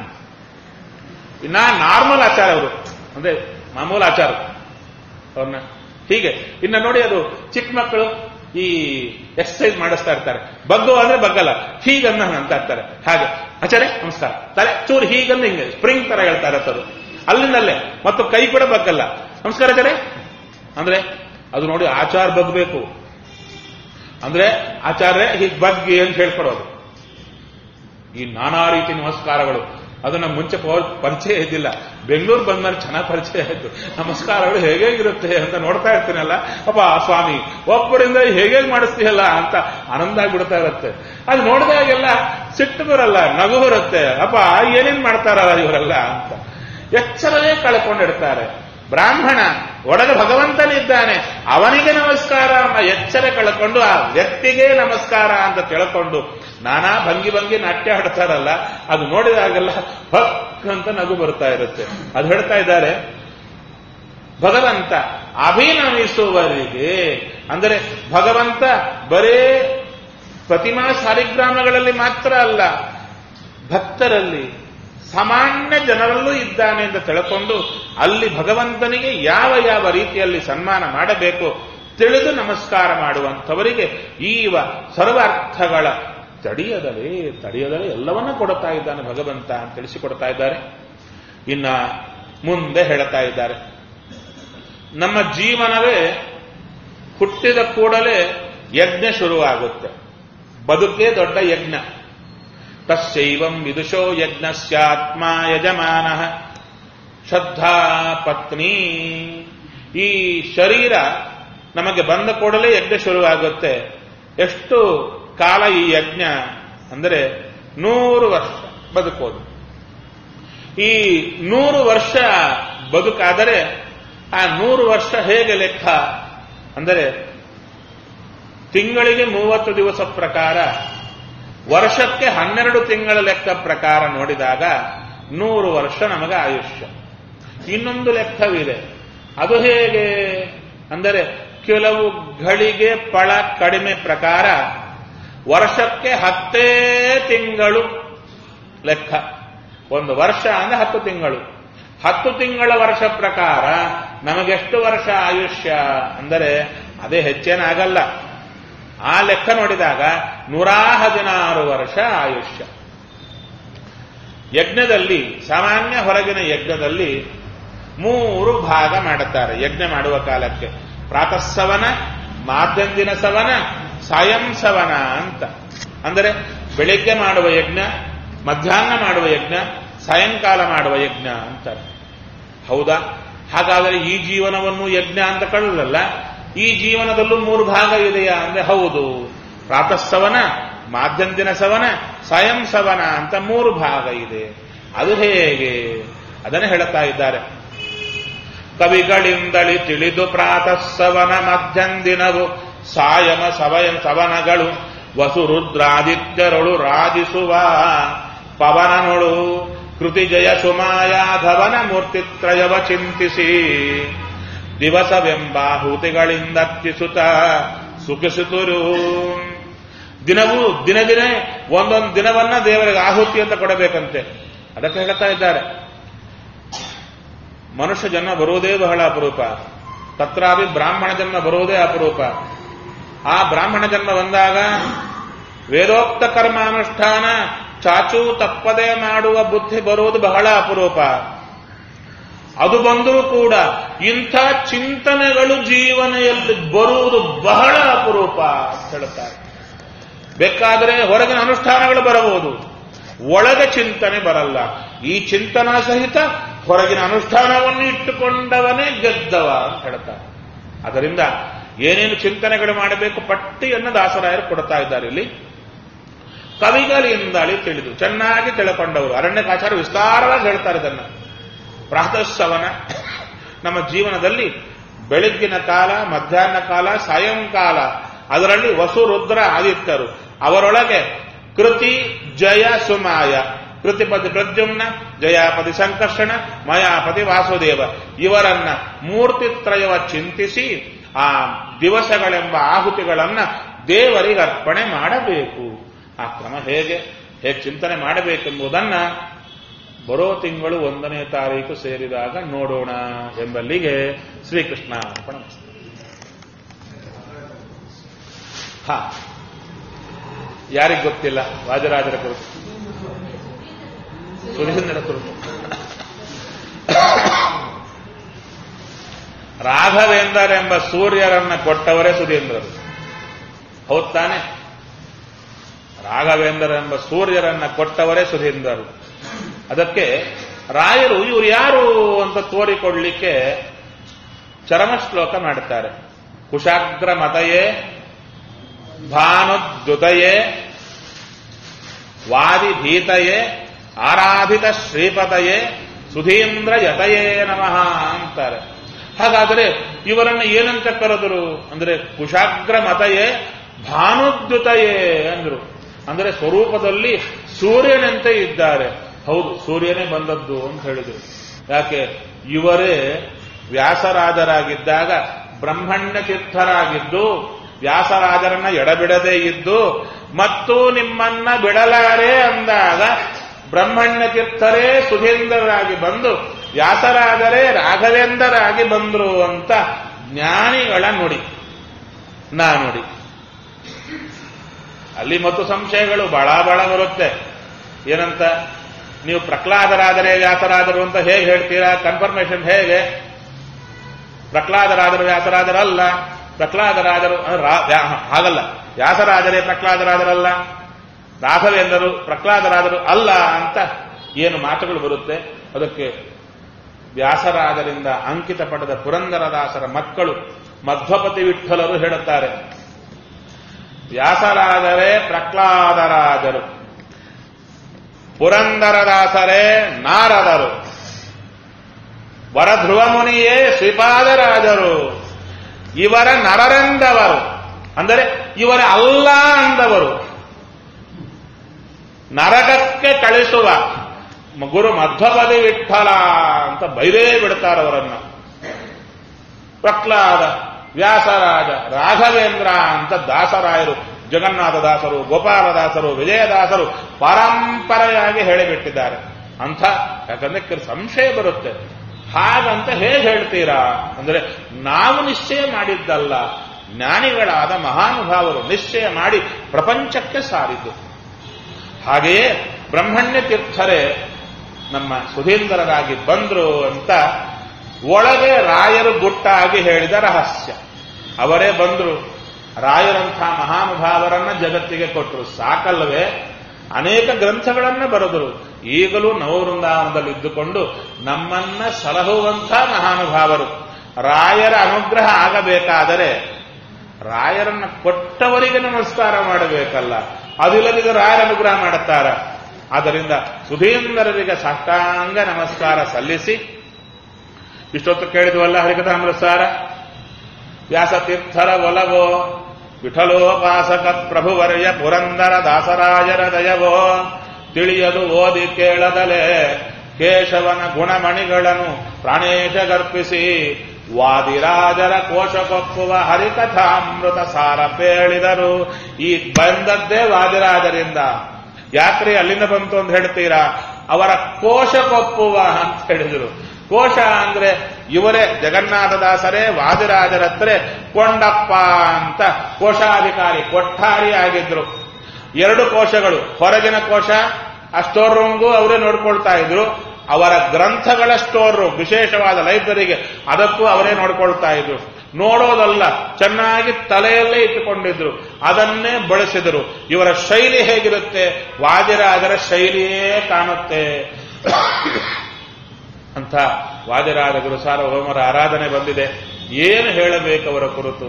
ಇನ್ನ ನಾರ್ಮಲ್ ಆಚಾರ ಅವರು ಅಂದ್ರೆ ಮಾಮೂಲು ಆಚಾರ ಅವ್ರನ್ನ ಹೀಗೆ ಇನ್ನ ನೋಡಿ ಅದು ಚಿಕ್ಕ ಮಕ್ಕಳು ಈ ಎಕ್ಸರ್ಸೈಸ್ ಮಾಡಿಸ್ತಾ ಇರ್ತಾರೆ ಬಗ್ಗು ಅಂದ್ರೆ ಬಗ್ಗಲ್ಲ ಹೀಗನ್ನ ಅಂತ ಇರ್ತಾರೆ ಹಾಗೆ ಆಚಾರ್ಯ ನಮಸ್ಕಾರ ತಲೆ ಚೂರು ಹೀಗಂದ್ರೆ ಹಿಂಗೆ ಸ್ಪ್ರಿಂಗ್ ತರ ಹೇಳ್ತಾ ಇರತ್ತದು ಅಲ್ಲಿಂದಲ್ಲೇ ಮತ್ತು ಕೈ ಕೂಡ ಬಗ್ಗಲ್ಲ ನಮಸ್ಕಾರ ಆಚಾರ್ಯ ಅಂದ್ರೆ ಅದು ನೋಡಿ ಆಚಾರ ಬಗ್ಬೇಕು ಅಂದ್ರೆ ಆಚಾರ್ಯ ಹೀಗೆ ಬಗ್ಗಿ ಅಂತ ಹೇಳ್ಕೊಡೋದು ಈ ನಾನಾ ರೀತಿ ನಮಸ್ಕಾರಗಳು ಅದು ನಮ್ಮ ಮುಂಚೆ ಪೋ- ಪರಿಚಯ ಇದ್ದಿಲ್ಲ ಬೆಂಗಳೂರು ಬಂದ್ಮೇಲೆ ಚೆನ್ನಾಗಿ ಪರಿಚಯ ಆಯ್ತು ನಮಸ್ಕಾರಗಳು ಹೇಗೇಗಿರುತ್ತೆ ಅಂತ ನೋಡ್ತಾ ಇರ್ತೀನಲ್ಲ ಅಪ್ಪ ಸ್ವಾಮಿ ಒಬ್ಬರಿಂದ ಹೇಗೆ ಮಾಡಿಸ್ತೀಯಲ್ಲ ಅಂತ ಆನಂದ ಆಗ್ಬಿಡ್ತಾ ಇರುತ್ತೆ ಅದು ನೋಡಿದಾಗೆಲ್ಲ ಸಿಟ್ಟು ಬರಲ್ಲ ನಗು ಬರುತ್ತೆ ಅಪ್ಪ ಏನೇನ್ ಮಾಡ್ತಾರಲ್ಲ ಇವರೆಲ್ಲ ಅಂತ ಎಚ್ಚರವೇ ಕಳ್ಕೊಂಡಿರ್ತಾರೆ ಬ್ರಾಹ್ಮಣ ಒಳಗೆ ಭಗವಂತನಿದ್ದಾನೆ ಅವನಿಗೆ ನಮಸ್ಕಾರ ಅನ್ನೋ ಎಚ್ಚರ ಕಳ್ಕೊಂಡು ಆ ವ್ಯಕ್ತಿಗೆ ನಮಸ್ಕಾರ ಅಂತ ತಿಳ್ಕೊಂಡು ನಾನಾ ಭಂಗಿ ಭಂಗಿ ನಾಟ್ಯ ಆಡ್ತಾರಲ್ಲ ಅದು ನೋಡಿದಾಗೆಲ್ಲ ಹಕ್ ಅಂತ ನಗು ಬರ್ತಾ ಇರುತ್ತೆ ಅದು ಹೇಳ್ತಾ ಇದ್ದಾರೆ ಭಗವಂತ ಅಭಿನಮಿಸುವವರಿಗೆ ಅಂದರೆ ಭಗವಂತ ಬರೇ ಪ್ರತಿಮಾ ಸಾಲಿಗ್ರಾಮಗಳಲ್ಲಿ ಮಾತ್ರ ಅಲ್ಲ ಭಕ್ತರಲ್ಲಿ ಸಾಮಾನ್ಯ ಜನರಲ್ಲೂ ಇದ್ದಾನೆ ಅಂತ ತಿಳ್ಕೊಂಡು ಅಲ್ಲಿ ಭಗವಂತನಿಗೆ ಯಾವ ಯಾವ ರೀತಿಯಲ್ಲಿ ಸನ್ಮಾನ ಮಾಡಬೇಕು ತಿಳಿದು ನಮಸ್ಕಾರ ಮಾಡುವಂಥವರಿಗೆ ಈವ ಸರ್ವ ಅರ್ಥಗಳ ತಡೆಯದಲೇ ತಡೆಯದಲೇ ಎಲ್ಲವನ್ನ ಕೊಡುತ್ತಾ ಇದ್ದಾನೆ ಭಗವಂತ ಅಂತ ತಿಳಿಸಿಕೊಡ್ತಾ ಇದ್ದಾರೆ ಇನ್ನ ಮುಂದೆ ಹೇಳ್ತಾ ಇದ್ದಾರೆ ನಮ್ಮ ಜೀವನವೇ ಹುಟ್ಟಿದ ಕೂಡಲೇ ಯಜ್ಞ ಶುರುವಾಗುತ್ತೆ ಬದುಕೇ ದೊಡ್ಡ ಯಜ್ಞ ತಸ್ಸೈವಂ ವಿದುಷೋ ಯಜ್ಞಸ್ಯಾತ್ಮ ಯಜಮಾನ ಶ್ರದ್ಧಾ ಪತ್ನಿ ಈ ಶರೀರ ನಮಗೆ ಬಂದ ಕೂಡಲೇ ಯಜ್ಞ ಶುರುವಾಗುತ್ತೆ ಎಷ್ಟು ಕಾಲ ಈ ಯಜ್ಞ ಅಂದರೆ ನೂರು ವರ್ಷ ಬದುಕೋದು ಈ ನೂರು ವರ್ಷ ಬದುಕಾದರೆ ಆ ನೂರು ವರ್ಷ ಹೇಗೆ ಲೆಕ್ಕ ಅಂದರೆ ತಿಂಗಳಿಗೆ ಮೂವತ್ತು ದಿವಸ ಪ್ರಕಾರ ವರ್ಷಕ್ಕೆ ಹನ್ನೆರಡು ತಿಂಗಳ ಲೆಕ್ಕ ಪ್ರಕಾರ ನೋಡಿದಾಗ ನೂರು ವರ್ಷ ನಮಗೆ ಆಯುಷ್ಯ ಇನ್ನೊಂದು ಲೆಕ್ಕವಿದೆ ಅದು ಹೇಗೆ ಅಂದರೆ ಕೆಲವು ಗಳಿಗೆ ಪಳ ಕಡಿಮೆ ಪ್ರಕಾರ ವರ್ಷಕ್ಕೆ ಹತ್ತೇ ತಿಂಗಳು ಲೆಕ್ಕ ಒಂದು ವರ್ಷ ಅಂದ್ರೆ ಹತ್ತು ತಿಂಗಳು ಹತ್ತು ತಿಂಗಳ ವರ್ಷ ಪ್ರಕಾರ ನಮಗೆಷ್ಟು ವರ್ಷ ಆಯುಷ್ಯ ಅಂದರೆ ಅದೇ ಹೆಚ್ಚೇನಾಗಲ್ಲ ಆ ಲೆಕ್ಕ ನೋಡಿದಾಗ ನೂರಾ ಹದಿನಾರು ವರ್ಷ ಆಯುಷ್ಯ ಯಜ್ಞದಲ್ಲಿ ಸಾಮಾನ್ಯ ಹೊರಗಿನ ಯಜ್ಞದಲ್ಲಿ ಮೂರು ಭಾಗ ಮಾಡುತ್ತಾರೆ ಯಜ್ಞ ಮಾಡುವ ಕಾಲಕ್ಕೆ ಪ್ರಾತಃಸವನ ಮಾಧ್ಯಂದಿನ ಸವನ ಸಾಯಂ ಸವನ ಅಂತ ಅಂದರೆ ಬೆಳಿಗ್ಗೆ ಮಾಡುವ ಯಜ್ಞ ಮಧ್ಯಾಹ್ನ ಮಾಡುವ ಯಜ್ಞ ಸಾಯಂಕಾಲ ಮಾಡುವ ಯಜ್ಞ ಅಂತಾರೆ ಹೌದಾ ಹಾಗಾದರೆ ಈ ಜೀವನವನ್ನು ಯಜ್ಞ ಅಂತ ಕಳ್ಳಲ್ಲ ಈ ಜೀವನದಲ್ಲೂ ಮೂರು ಭಾಗ ಇದೆಯಾ ಅಂದ್ರೆ ಹೌದು ಪ್ರಾತಃಸವನ ಮಾಧ್ಯಂದಿನ ಸವನ ಸ್ವಯಂ ಸವನ ಅಂತ ಮೂರು ಭಾಗ ಇದೆ ಅದು ಹೇಗೆ ಅದನ್ನು ಹೇಳುತ್ತಾ ಇದ್ದಾರೆ ಕವಿಗಳಿಂದಳಿ ತಿಳಿದು ಪ್ರಾತಃಸವನ ಮಧ್ಯಂದಿನವು ಸಾಯಮ ಸವಯ ಸವನಗಳು ವಸುರುದ್ರಾದಿತ್ಯರೊಳು ರಾಜಿಸುವ ಪವನನೊಳು ಕೃತಿ ಜಯ ಸುಮಾಯಾಧವನ ಮೂರ್ತಿತ್ರಯವ ಚಿಂತಿಸಿ ದಿವಸವೆಂಬಾಹುತಿಗಳಿಂದರ್ಚಿಸುತ್ತ ಸುಖಿಸುತ್ತರು ದಿನವೂ ದಿನ ದಿನ ಒಂದೊಂದು ದಿನವನ್ನ ದೇವರಿಗೆ ಆಹುತಿ ಅಂತ ಕೊಡಬೇಕಂತೆ ಅದಕ್ಕೆ ಹೇಳ್ತಾ ಇದ್ದಾರೆ ಮನುಷ್ಯ ಜನ್ಮ ಬರುವುದೇ ಬಹಳ ಅಪರೂಪ ತತ್ರಾಪಿ ಬ್ರಾಹ್ಮಣ ಜನ್ಮ ಬರುವುದೇ ಅಪರೂಪ ಆ ಬ್ರಾಹ್ಮಣ ಜನ್ಮ ಬಂದಾಗ ವೇದೋಕ್ತ ಕರ್ಮಾನುಷ್ಠಾನ ಚಾಚೂ ತಪ್ಪದೆ ಮಾಡುವ ಬುದ್ಧಿ ಬರುವುದು ಬಹಳ ಅಪರೂಪ ಅದು ಬಂದರೂ ಕೂಡ ಇಂಥ ಚಿಂತನೆಗಳು ಜೀವನೆಯಲ್ಲಿ ಬರುವುದು ಬಹಳ ಅಪರೂಪ ಅಂತ ಹೇಳುತ್ತಾರೆ ಬೇಕಾದರೆ ಹೊರಗಿನ ಅನುಷ್ಠಾನಗಳು ಬರಬಹುದು ಒಳಗೆ ಚಿಂತನೆ ಬರಲ್ಲ ಈ ಚಿಂತನಾ ಸಹಿತ ಹೊರಗಿನ ಅನುಷ್ಠಾನವನ್ನು ಇಟ್ಟುಕೊಂಡವನೇ ಗೆದ್ದವ ಅಂತ ಹೇಳ್ತಾರೆ ಅದರಿಂದ ಏನೇನು ಚಿಂತನೆಗಳು ಮಾಡಬೇಕು ಪಟ್ಟಿಯನ್ನು ದಾಸರಾಯರು ಕೊಡ್ತಾ ಇದ್ದಾರೆ ಇಲ್ಲಿ ಕವಿಗಳಿಂದಳಿ ತಿಳಿದು ಚೆನ್ನಾಗಿ ತಿಳ್ಕೊಂಡವರು ಅರಣ್ಯಕಾಚಾರ ವಿಸ್ತಾರವಾಗಿ ಹೇಳ್ತಾರೆ ಇದನ್ನ ಪ್ರಾತಃಸವನ ನಮ್ಮ ಜೀವನದಲ್ಲಿ ಬೆಳಗ್ಗಿನ ಕಾಲ ಮಧ್ಯಾಹ್ನ ಕಾಲ ಸಾಯಂಕಾಲ ಅದರಲ್ಲಿ ವಸು ರುದ್ರ ಆದಿತ್ಯರು ಅವರೊಳಗೆ ಕೃತಿ ಜಯ ಸುಮಾಯ ಕೃತಿಪತಿ ಪ್ರದ್ಯುಮ್ನ ಜಯಾಪತಿ ಸಂಕರ್ಷಣ ಮಯಾಪತಿ ವಾಸುದೇವ ಇವರನ್ನ ಮೂರ್ತಿತ್ರಯವ ಚಿಂತಿಸಿ ಆ ದಿವಸಗಳೆಂಬ ಆಹುತಿಗಳನ್ನ ದೇವರಿಗೆ ಅರ್ಪಣೆ ಮಾಡಬೇಕು ಆ ಕ್ರಮ ಹೇಗೆ ಹೇಗೆ ಚಿಂತನೆ ಮಾಡಬೇಕೆಂಬುದನ್ನ ಬರೋ ತಿಂಗಳು ಒಂದನೇ ತಾರೀಕು ಸೇರಿದಾಗ ನೋಡೋಣ ಎಂಬಲ್ಲಿಗೆ ಶ್ರೀಕೃಷ್ಣ ಅರ್ಪಣೆ ಹಾ ಯಾರಿಗೆ ಗೊತ್ತಿಲ್ಲ ವಾಜರಾಜರ ಕುರಿತು ಸುಧೀಂದ್ರ ಕುರಿತು ರಾಘವೇಂದ್ರರೆಂಬ ಸೂರ್ಯರನ್ನ ಕೊಟ್ಟವರೇ ಸುಧೀಂದ್ರರು ಹೌದ್ ತಾನೆ ರಾಘವೇಂದ್ರರೆಂಬ ಸೂರ್ಯರನ್ನ ಕೊಟ್ಟವರೇ ಸುಧೀಂದ್ರರು ಅದಕ್ಕೆ ರಾಯರು ಇವರು ಯಾರು ಅಂತ ತೋರಿಕೊಡ್ಲಿಕ್ಕೆ ಚರಮ ಶ್ಲೋಕ ಮಾಡುತ್ತಾರೆ ಕುಶಾಗ್ರ ಮತಯೇ ಭಾನುದ್ಯುತಯೇ ವಾದಿಭೀತಯೇ ಆರಾಧಿತ ಶ್ರೀಪತಯೇ ಸುಧೀಂದ್ರ ಯತಯೇ ನಮಃ ಅಂತಾರೆ ಹಾಗಾದರೆ ಇವರನ್ನು ಏನಂತ ಕರೆದರು ಅಂದ್ರೆ ಕುಶಾಗ್ರ ಮತಯೇ ಭಾನುದ್ಯುತಯೇ ಅಂದ್ರು ಅಂದ್ರೆ ಸ್ವರೂಪದಲ್ಲಿ ಸೂರ್ಯನಂತೆ ಇದ್ದಾರೆ ಹೌದು ಸೂರ್ಯನೇ ಬಂದದ್ದು ಅಂತ ಹೇಳಿದರು ಯಾಕೆ ಇವರೇ ವ್ಯಾಸರಾಜರಾಗಿದ್ದಾಗ ಬ್ರಹ್ಮಣ್ಯ ತೀರ್ಥರಾಗಿದ್ದು ವ್ಯಾಸರಾಜರನ್ನ ಎಡಬಿಡದೇ ಇದ್ದು ಮತ್ತು ನಿಮ್ಮನ್ನ ಬಿಡಲಾರೆ ಅಂದಾಗ ಬ್ರಹ್ಮಣ್ಯ ತೀರ್ಥರೇ ಸುಧೀಂದ್ರರಾಗಿ ಬಂದು ವ್ಯಾಸರಾಜರೇ ರಾಘವೇಂದ್ರರಾಗಿ ಬಂದ್ರು ಅಂತ ಜ್ಞಾನಿಗಳ ನುಡಿ ನಾ ನುಡಿ ಅಲ್ಲಿ ಮತ್ತು ಸಂಶಯಗಳು ಬಹಳ ಬಹಳ ಬರುತ್ತೆ ಏನಂತ ನೀವು ಪ್ರಹ್ಲಾದರಾದರೆ ವ್ಯಾಸರಾದರು ಅಂತ ಹೇಗೆ ಹೇಳ್ತೀರಾ ಕನ್ಫರ್ಮೇಶನ್ ಹೇಗೆ ಪ್ರಹ್ಲಾದರಾದರು ವ್ಯಾಸರಾದರಲ್ಲ ಪ್ರಹ್ಲಾದರಾದರು ಹಾಗಲ್ಲ ವ್ಯಾಸರಾಜರೇ ಪ್ರಹ್ಲಾದರಾದರಲ್ಲ ರಾಘವೇಂದ್ರರು ಪ್ರಹ್ಲಾದರಾದರು ಅಲ್ಲ ಅಂತ ಏನು ಮಾತುಗಳು ಬರುತ್ತೆ ಅದಕ್ಕೆ ವ್ಯಾಸರಾಜರಿಂದ ಅಂಕಿತ ಪಡೆದ ಪುರಂದರದಾಸರ ಮಕ್ಕಳು ಮಧ್ವಪತಿ ವಿಠಲರು ಹೇಳುತ್ತಾರೆ ವ್ಯಾಸರಾಜರೇ ಪ್ರಹ್ಲಾದರಾಜರು ಪುರಂದರದಾಸರೇ ನಾರದರು ವರಧ್ರುವ ಮುನಿಯೇ ಶ್ರೀಪಾದರಾಜರು ಇವರ ನರರೆಂದವರು ಅಂದರೆ ಇವರ ಅಲ್ಲ ಅಂದವರು ನರಕಕ್ಕೆ ಕಳಿಸುವ ಗುರು ಮಧ್ವಪದಿ ವಿಠಲ ಅಂತ ಬೈದೇ ಬಿಡ್ತಾರವರನ್ನ ಪ್ರಹ್ಲಾದ ವ್ಯಾಸರಾಜ ರಾಘವೇಂದ್ರ ಅಂತ ದಾಸರಾಯರು ಜಗನ್ನಾಥ ದಾಸರು ಗೋಪಾಲದಾಸರು ವಿಜಯದಾಸರು ಪರಂಪರೆಯಾಗಿ ಹೇಳಿಬಿಟ್ಟಿದ್ದಾರೆ ಅಂಥ ಯಾಕಂದ್ರೆ ಸಂಶಯ ಬರುತ್ತೆ ಹಾಗಂತ ಹೇಗೆ ಹೇಳ್ತೀರಾ ಅಂದ್ರೆ ನಾವು ನಿಶ್ಚಯ ಮಾಡಿದ್ದಲ್ಲ ಜ್ಞಾನಿಗಳಾದ ಮಹಾನುಭಾವರು ನಿಶ್ಚಯ ಮಾಡಿ ಪ್ರಪಂಚಕ್ಕೆ ಸಾರಿದ್ದು ಹಾಗೆಯೇ ಬ್ರಹ್ಮಣ್ಯ ತೀರ್ಥರೇ ನಮ್ಮ ಸುಧೀಂದ್ರರಾಗಿ ಬಂದ್ರು ಅಂತ ಒಳಗೆ ರಾಯರು ಗುಟ್ಟಾಗಿ ಹೇಳಿದ ರಹಸ್ಯ ಅವರೇ ಬಂದ್ರು ರಾಯರಂಥ ಮಹಾನುಭಾವರನ್ನ ಜಗತ್ತಿಗೆ ಕೊಟ್ಟರು ಸಾಕಲ್ಲವೇ ಅನೇಕ ಗ್ರಂಥಗಳನ್ನ ಬರೆದರು ಈಗಲೂ ನವವೃಂದಾವನದಲ್ಲಿ ಇದ್ದುಕೊಂಡು ನಮ್ಮನ್ನ ಸಲಹುವಂಥ ಮಹಾನುಭಾವರು ರಾಯರ ಅನುಗ್ರಹ ಆಗಬೇಕಾದರೆ ರಾಯರನ್ನ ಕೊಟ್ಟವರಿಗೆ ನಮಸ್ಕಾರ ಮಾಡಬೇಕಲ್ಲ ಅದಿಲ್ಲದಿದ್ದ ರಾಯರ ಅನುಗ್ರಹ ಮಾಡುತ್ತಾರ ಆದ್ದರಿಂದ ಸುಧೀಂದ್ರರಿಗೆ ಸಾಷ್ಟಾಂಗ ನಮಸ್ಕಾರ ಸಲ್ಲಿಸಿ ಇಷ್ಟೊತ್ತು ಕೇಳಿದ್ವಲ್ಲ ಹರಿಕಥಾಮೃತಸಾರ ವ್ಯಾಸತೀರ್ಥರ ಒಲವೋ ವಿಠಲೋಪಾಸಕ ಪ್ರಭುವರ್ಯ ಪುರಂದರ ದಾಸರಾಜರ ದಯವೋ ತಿಳಿಯದು ಓದಿ ಕೇಳದಲೆ ಕೇಶವನ ಗುಣಮಣಿಗಳನ್ನು ಪ್ರಾಣೇಶಗರ್ಪಿಸಿ ವಾದಿರಾಜರ ಕೋಶಕೊಪ್ಪುವ ಹರಿಕಥಾಮೃತ ಸಾರ ಪೇಳಿದರು ಈ ಬಂದದ್ದೇ ವಾದಿರಾಜರಿಂದ ಯಾಕ್ರಿ ಅಲ್ಲಿಂದ ಬಂತು ಅಂತ ಹೇಳ್ತೀರಾ ಅವರ ಕೋಶಕೊಪ್ಪುವ ಅಂತ ಹೇಳಿದರು ಕೋಶ ಅಂದ್ರೆ ಇವರೇ ಜಗನ್ನಾಥದಾಸರೇ ವಾದಿರಾಜರ ಹತ್ರ ಕೊಂಡಪ್ಪ ಅಂತ ಕೋಶಾಧಿಕಾರಿ ಕೊಠಾರಿ ಆಗಿದ್ರು ಎರಡು ಕೋಶಗಳು ಹೊರಗಿನ ಕೋಶ ಆ ಸ್ಟೋರ್ ರೂಮ್ಗೂ ಅವರೇ ನೋಡ್ಕೊಳ್ತಾ ಇದ್ರು ಅವರ ಗ್ರಂಥಗಳ ಸ್ಟೋರ್ ರೂಮ್ ವಿಶೇಷವಾದ ಲೈಬ್ರರಿಗೆ ಅದಕ್ಕೂ ಅವರೇ ನೋಡ್ಕೊಳ್ತಾ ಇದ್ರು ನೋಡೋದಲ್ಲ ಚೆನ್ನಾಗಿ ತಲೆಯಲ್ಲೇ ಇಟ್ಟುಕೊಂಡಿದ್ರು ಅದನ್ನೇ ಬಳಸಿದರು ಇವರ ಶೈಲಿ ಹೇಗಿರುತ್ತೆ ವಾದಿರಾಜರ ಶೈಲಿಯೇ ಕಾಣುತ್ತೆ ಅಂತ ವಾದಿರಾಜ ಗುರು ಸಾರ್ವಭೌಮರ ಆರಾಧನೆ ಬಂದಿದೆ ಏನು ಹೇಳಬೇಕು ಅವರ ಕುರಿತು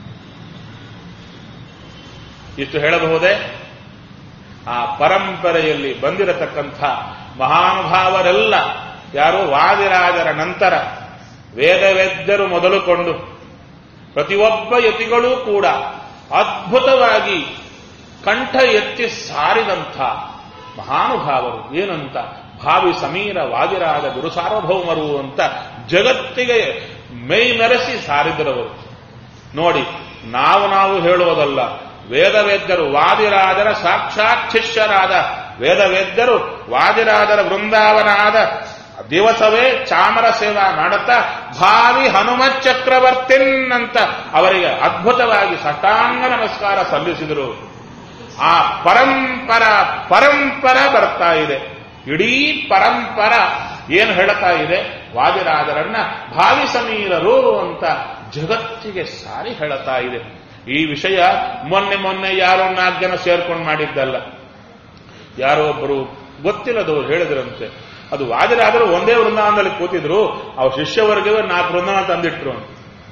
ಇಷ್ಟು ಹೇಳಬಹುದೇ ಆ ಪರಂಪರೆಯಲ್ಲಿ ಬಂದಿರತಕ್ಕಂಥ ಮಹಾನುಭಾವರೆಲ್ಲ ಯಾರು ವಾದಿರಾಜರ ನಂತರ ವೇದವೇದ್ಯರು ಮೊದಲುಕೊಂಡು ಪ್ರತಿಯೊಬ್ಬ ಯತಿಗಳೂ ಕೂಡ ಅದ್ಭುತವಾಗಿ ಕಂಠ ಎತ್ತಿ ಸಾರಿದಂಥ ಮಹಾನುಭಾವರು ಏನಂತ ಭಾವಿ ಸಮೀರ ವಾದಿರಾದ ಗುರು ಸಾರ್ವಭೌಮರು ಅಂತ ಜಗತ್ತಿಗೆ ಮೈ ಮೆರೆಸಿ ಸಾರಿದರವರು ನೋಡಿ ನಾವು ನಾವು ಹೇಳುವುದಲ್ಲ ವೇದವೇದ್ಯರು ವಾದಿರಾಜರ ಸಾಕ್ಷಾತ್ ಶಿಷ್ಯರಾದ ವೇದವೇದ್ಯರು ವಾದಿರಾಜರ ವೃಂದಾವನಾದ ದಿವಸವೇ ಚಾಮರ ಸೇವಾ ಮಾಡುತ್ತಾ ಭಾವಿ ಹನುಮತ್ ಚಕ್ರವರ್ತಿನ್ ಅಂತ ಅವರಿಗೆ ಅದ್ಭುತವಾಗಿ ಸಟಾಂಗ ನಮಸ್ಕಾರ ಸಲ್ಲಿಸಿದರು ಆ ಪರಂಪರ ಪರಂಪರ ಬರ್ತಾ ಇದೆ ಇಡೀ ಪರಂಪರ ಏನು ಹೇಳ್ತಾ ಇದೆ ವಾದಿರಾಜರನ್ನ ಭಾವಿ ಸಮೀರರು ಅಂತ ಜಗತ್ತಿಗೆ ಸಾರಿ ಹೇಳ್ತಾ ಇದೆ ಈ ವಿಷಯ ಮೊನ್ನೆ ಮೊನ್ನೆ ಯಾರೋ ನಾಲ್ಕು ಜನ ಸೇರ್ಕೊಂಡು ಮಾಡಿದ್ದಲ್ಲ ಯಾರೋ ಒಬ್ಬರು ಗೊತ್ತಿಲ್ಲದವರು ಹೇಳಿದ್ರಂತೆ ಅದು ವಾದಿರಾದರು ಒಂದೇ ವೃಂದಾವನದಲ್ಲಿ ಕೂತಿದ್ರು ಅವ್ರ ಶಿಷ್ಯವರ್ಗವೇ ನಾಲ್ಕು ವೃಂದಾವನ ತಂದಿಟ್ರು ಅಂತ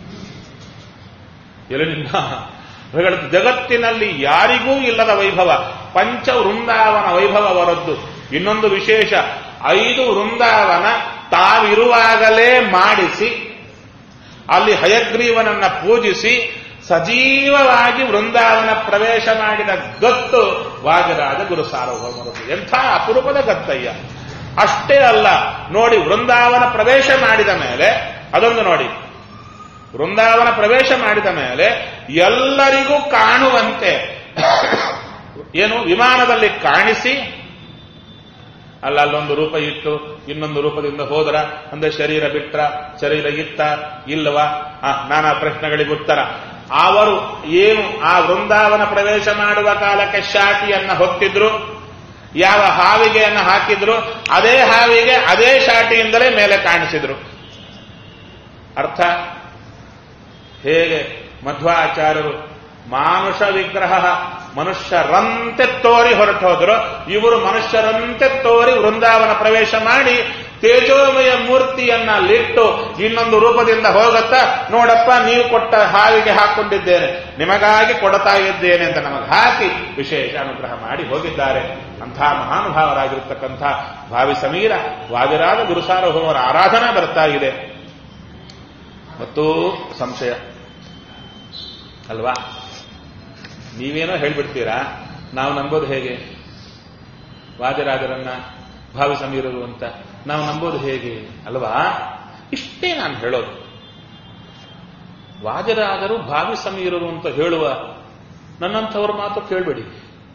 ಎಲ್ಲಿಂದ ಹೇಳುತ್ತೆ, ಜಗತ್ತಿನಲ್ಲಿ ಯಾರಿಗೂ ಇಲ್ಲದ ವೈಭವ ಪಂಚ ವೃಂದಾವನ ವೈಭವ ಅವರದ್ದು ಇನ್ನೊಂದು ವಿಶೇಷ ಐದು ವೃಂದಾವನ ತಾವಿರುವಾಗಲೇ ಮಾಡಿಸಿ ಅಲ್ಲಿ ಹಯಗ್ರೀವನನ್ನ ಪೂಜಿಸಿ ಸಜೀವವಾಗಿ ವೃಂದಾವನ ಪ್ರವೇಶ ಮಾಡಿದ ಗತ್ತು ವಾಜರಾಜ ಗುರು ಸಾರ್ವಭೌಮರದ್ದು ಎಂಥ ಅಪರೂಪದ ಗತ್ತಯ್ಯ ಅಷ್ಟೇ ಅಲ್ಲ ನೋಡಿ ವೃಂದಾವನ ಪ್ರವೇಶ ಮಾಡಿದ ಮೇಲೆ ಅದೊಂದು ನೋಡಿ ವೃಂದಾವನ ಪ್ರವೇಶ ಮಾಡಿದ ಮೇಲೆ ಎಲ್ಲರಿಗೂ ಕಾಣುವಂತೆ ಏನು ವಿಮಾನದಲ್ಲಿ ಕಾಣಿಸಿ ಅಲ್ಲ ಅಲ್ಲೊಂದು ರೂಪ ಇಟ್ಟು ಇನ್ನೊಂದು ರೂಪದಿಂದ ಹೋದ್ರ ಅಂದ್ರೆ ಶರೀರ ಬಿಟ್ರ ಶರೀರ ಇತ್ತ ಇಲ್ಲವಾ ಆ, ನಾನಾ ಪ್ರಶ್ನೆಗಳಿಗೆ ಉತ್ತರ ಅವರು ಏನು ಆ ವೃಂದಾವನ ಪ್ರವೇಶ ಮಾಡುವ ಕಾಲಕ್ಕೆ ಶಾಟಿಯನ್ನ ಹೊತ್ತಿದ್ರು ಯಾವ ಹಾವಿಗೆಯನ್ನ ಹಾಕಿದ್ರು ಅದೇ ಹಾವಿಗೆ ಅದೇ ಶಾಟಿಯಿಂದಲೇ ಮೇಲೆ ಕಾಣಿಸಿದ್ರು ಅರ್ಥ ಹೇಗೆ ಮಧ್ವಾಚಾರ್ಯರು ಮಾನುಷ ವಿಗ್ರಹ ಮನುಷ್ಯರಂತೆ ತೋರಿ ಹೊರಟು ಹೋದ್ರು ಇವರು ಮನುಷ್ಯರಂತೆ ತೋರಿ ವೃಂದಾವನ ಪ್ರವೇಶ ಮಾಡಿ ತೇಜೋಮಯ ಮೂರ್ತಿಯನ್ನ ಅಲ್ಲಿಟ್ಟು ಇನ್ನೊಂದು ರೂಪದಿಂದ ಹೋಗುತ್ತಾ ನೋಡಪ್ಪ ನೀವು ಕೊಟ್ಟ ಹಾವಿಗೆ ಹಾಕೊಂಡಿದ್ದೇನೆ ನಿಮಗಾಗಿ ಕೊಡ್ತಾ ಇದ್ದೇನೆ ಅಂತ ನಮಗೆ ಹಾಕಿ ವಿಶೇಷ ಅನುಗ್ರಹ ಮಾಡಿ ಹೋಗಿದ್ದಾರೆ ಅಂಥ ಮಹಾನುಭಾವರಾಗಿರ್ತಕ್ಕಂಥ ಭಾವಿ ಸಮೀರ ವಾದಿರಾದ ಗುರುಸಾರ್ವಭೌಮರ ಆರಾಧನಾ ಬರ್ತಾ ಇದೆ ಮತ್ತು ಸಂಶಯ ಅಲ್ವಾ ನೀವೇನೋ ಹೇಳ್ಬಿಡ್ತೀರಾ ನಾವು ನಂಬೋದು ಹೇಗೆ ವಾದಿರಾಜರನ್ನ ಭಾವಿ ಸಮೀರರು ಅಂತ ನಾವು ನಂಬೋದು ಹೇಗೆ ಅಲ್ವಾ ಇಷ್ಟೇ ನಾನು ಹೇಳೋದು ವಾದಿರಾಜರು ಭಾವಿ ಸಮೀರರು ಅಂತ ಹೇಳುವ ನನ್ನಂಥವ್ರ ಮಾತು ಕೇಳಬೇಡಿ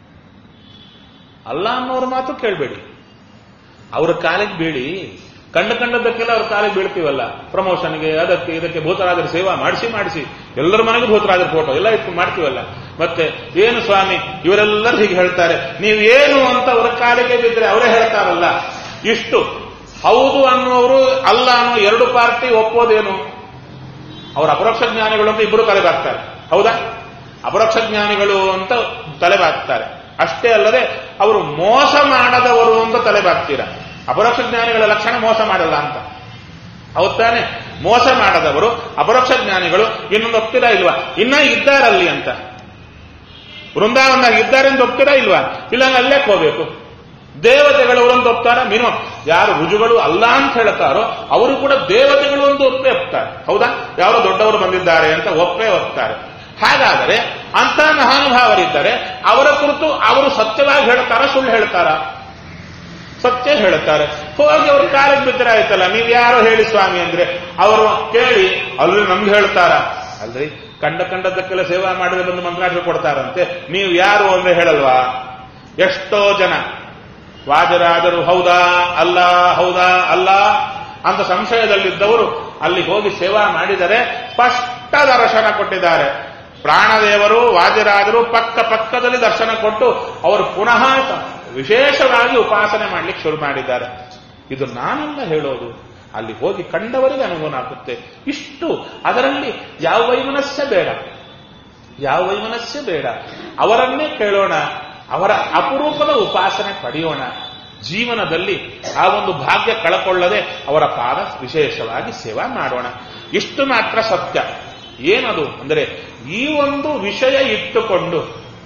ಅಲ್ಲ ಅನ್ನೋರ ಮಾತು ಕೇಳಬೇಡಿ ಅವ್ರ ಕಾಲಿಗೆ ಬೀಳಿ ಕಂಡ ಕಂಡದ್ದಕ್ಕೆಲ್ಲ ಅವ್ರ ಕಾಲಿಗೆ ಬೀಳ್ತೀವಲ್ಲ ಪ್ರಮೋಷನ್ಗೆ ಅದಕ್ಕೆ ಇದಕ್ಕೆ ಭೂತರಾಜರ ಸೇವಾ ಮಾಡಿಸಿ ಮಾಡಿಸಿ ಎಲ್ಲರ ಮನೆಗೂ ಭೂತರಾಜರ ಫೋಟೋ ಎಲ್ಲ ಇಟ್ಕೊಂಡು ಮಾಡ್ತೀವಲ್ಲ ಮತ್ತೆ ಏನು ಸ್ವಾಮಿ ಇವರೆಲ್ಲರೂ ಹೀಗೆ ಹೇಳ್ತಾರೆ ನೀವು ಏನು ಅಂತ ಅವ್ರ ಕಾಲಿಗೆ ಬಿದ್ದರೆ ಅವರೇ ಹೇಳ್ತಾರಲ್ಲ ಇಷ್ಟು ಹೌದು ಅನ್ನೋರು ಅಲ್ಲ ಅನ್ನೋ ಎರಡು ಪಾರ್ಟಿ ಒಪ್ಪೋದೇನು ಅವರ ಅಪರೋಕ್ಷ ಜ್ಞಾನಿಗಳು ಅಂತ ಇಬ್ಬರು ತಲೆಬಾಗ್ತಾರೆ ಹೌದಾ ಅಪರೋಕ್ಷ ಜ್ಞಾನಿಗಳು ಅಂತ ತಲೆಬಾಗ್ತಾರೆ ಅಷ್ಟೇ ಅಲ್ಲದೆ ಅವರು ಮೋಸ ಮಾಡದವರು ಅಂತ ತಲೆಬಾಗ್ತೀರ ಅಪರೋಕ್ಷ ಜ್ಞಾನಿಗಳ ಲಕ್ಷಣ ಮೋಸ ಮಾಡಲ್ಲ ಅಂತ ಹೌದ್ ತಾನೆ ಮೋಸ ಮಾಡದವರು ಅಪರೋಕ್ಷ ಜ್ಞಾನಿಗಳು ಇನ್ನೊಂದು ಒಪ್ತೀರಾ ಇಲ್ವಾ ಇನ್ನ ಇದ್ದಾರಲ್ಲಿ ಅಂತ ವೃಂದಾವನದಾಗ ಇದ್ದಾರೆ ಅಂತ ಒಪ್ತೀರಾ ಇಲ್ವಾ ಇಲ್ಲ ಅಲ್ಲೇ ಹೋಗ್ಬೇಕು ದೇವತೆಗಳು ಅಂತ ಒಪ್ತಾರ ಮಿನಿಮಮ್ ಯಾರು ರುಜುಗಳು ಅಲ್ಲ ಅಂತ ಹೇಳ್ತಾರೋ ಅವರು ಕೂಡ ದೇವತೆಗಳು ಅಂತ ಒಪ್ಪೇ ಒಪ್ತಾರೆ ಹೌದಾ ಯಾರೋ ದೊಡ್ಡವರು ಬಂದಿದ್ದಾರೆ ಅಂತ ಒಪ್ಪೇ ಒಪ್ತಾರೆ ಹಾಗಾದರೆ ಅಂತ ಮಹಾನುಭಾವರಿದ್ದಾರೆ ಅವರ ಕುರಿತು ಅವರು ಸತ್ಯವಾಗಿ ಹೇಳ್ತಾರ ಸುಳ್ಳು ಹೇಳ್ತಾರ ಸತ್ಯ ಹೇಳುತ್ತಾರೆ ಹೋಗಿ ಅವ್ರ ಕಾಲಿಗೆ ಬಿದ್ದರೆ ಆಯ್ತಲ್ಲ ನೀವು ಯಾರೋ ಹೇಳಿ ಸ್ವಾಮಿ ಅಂದ್ರೆ ಅವರು ಕೇಳಿ ಅಲ್ಲಿ ನಮ್ಗೆ ಹೇಳ್ತಾರ ಅಲ್ರಿ ಕಂಡ ಕಂಡದ್ದಕ್ಕೆಲ್ಲ ಸೇವಾ ಮಾಡಿದ್ರೆ ಬಂದು ಮಂತ್ರಾಕ್ಷಿ ಕೊಡ್ತಾರಂತೆ ನೀವು ಯಾರು ಅಂದ್ರೆ ಹೇಳಲ್ವಾ ಎಷ್ಟೋ ಜನ ವಾಜರಾದರು ಹೌದಾ ಅಲ್ಲ ಹೌದಾ ಅಲ್ಲ ಅಂತ ಸಂಶಯದಲ್ಲಿದ್ದವರು ಅಲ್ಲಿ ಹೋಗಿ ಸೇವಾ ಮಾಡಿದರೆ ಸ್ಪಷ್ಟ ದರ್ಶನ ಕೊಟ್ಟಿದ್ದಾರೆ ಪ್ರಾಣದೇವರು ವಾಜರಾಜರು ಪಕ್ಕ ಪಕ್ಕದಲ್ಲಿ ದರ್ಶನ ಕೊಟ್ಟು ಅವರು ಪುನಃ ವಿಶೇಷವಾಗಿ ಉಪಾಸನೆ ಮಾಡಲಿಕ್ಕೆ ಶುರು ಮಾಡಿದ್ದಾರೆ ಇದು ನಾನೆಲ್ಲ ಹೇಳೋದು ಅಲ್ಲಿ ಹೋಗಿ ಕಂಡವರಿಗೆ ಅನುಭವ ಆಗುತ್ತೆ ಇಷ್ಟು ಅದರಲ್ಲಿ ಯಾವ ವೈಮನಸ್ಯ ಬೇಡ ಯಾವ ವೈಮನಸ್ಯ ಬೇಡ ಅವರನ್ನೇ ಕೇಳೋಣ ಅವರ ಅಪರೂಪದ ಉಪಾಸನೆ ಪಡೆಯೋಣ ಜೀವನದಲ್ಲಿ ಆ ಒಂದು ಭಾಗ್ಯ ಕಳಕೊಳ್ಳದೆ ಅವರ ಪಾದ ವಿಶೇಷವಾಗಿ ಸೇವಾ ಮಾಡೋಣ ಇಷ್ಟು ಮಾತ್ರ ಸತ್ಯ ಏನದು ಅಂದರೆ ಈ ಒಂದು ವಿಷಯ ಇಟ್ಟುಕೊಂಡು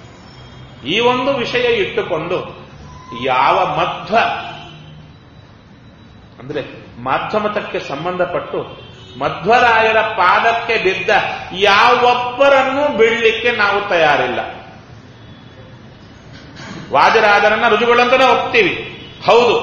ಈ ಒಂದು ವಿಷಯ ಇಟ್ಟುಕೊಂಡು ಯಾವ ಮಧ್ವ ಅಂದ್ರೆ ಮಾಧ್ಯಮತಕ್ಕೆ ಸಂಬಂಧಪಟ್ಟು ಮಧ್ವರಾಯರ ಪಾದಕ್ಕೆ ಬಿದ್ದ ಯಾವೊಬ್ಬರನ್ನೂ ಬಿಡಲಿಕ್ಕೆ ನಾವು ತಯಾರಿಲ್ಲ ವಾಜರಾಜರನ್ನ ರುಜುಗಳಂತನೇ ಒಪ್ತೀವಿ ಹೌದು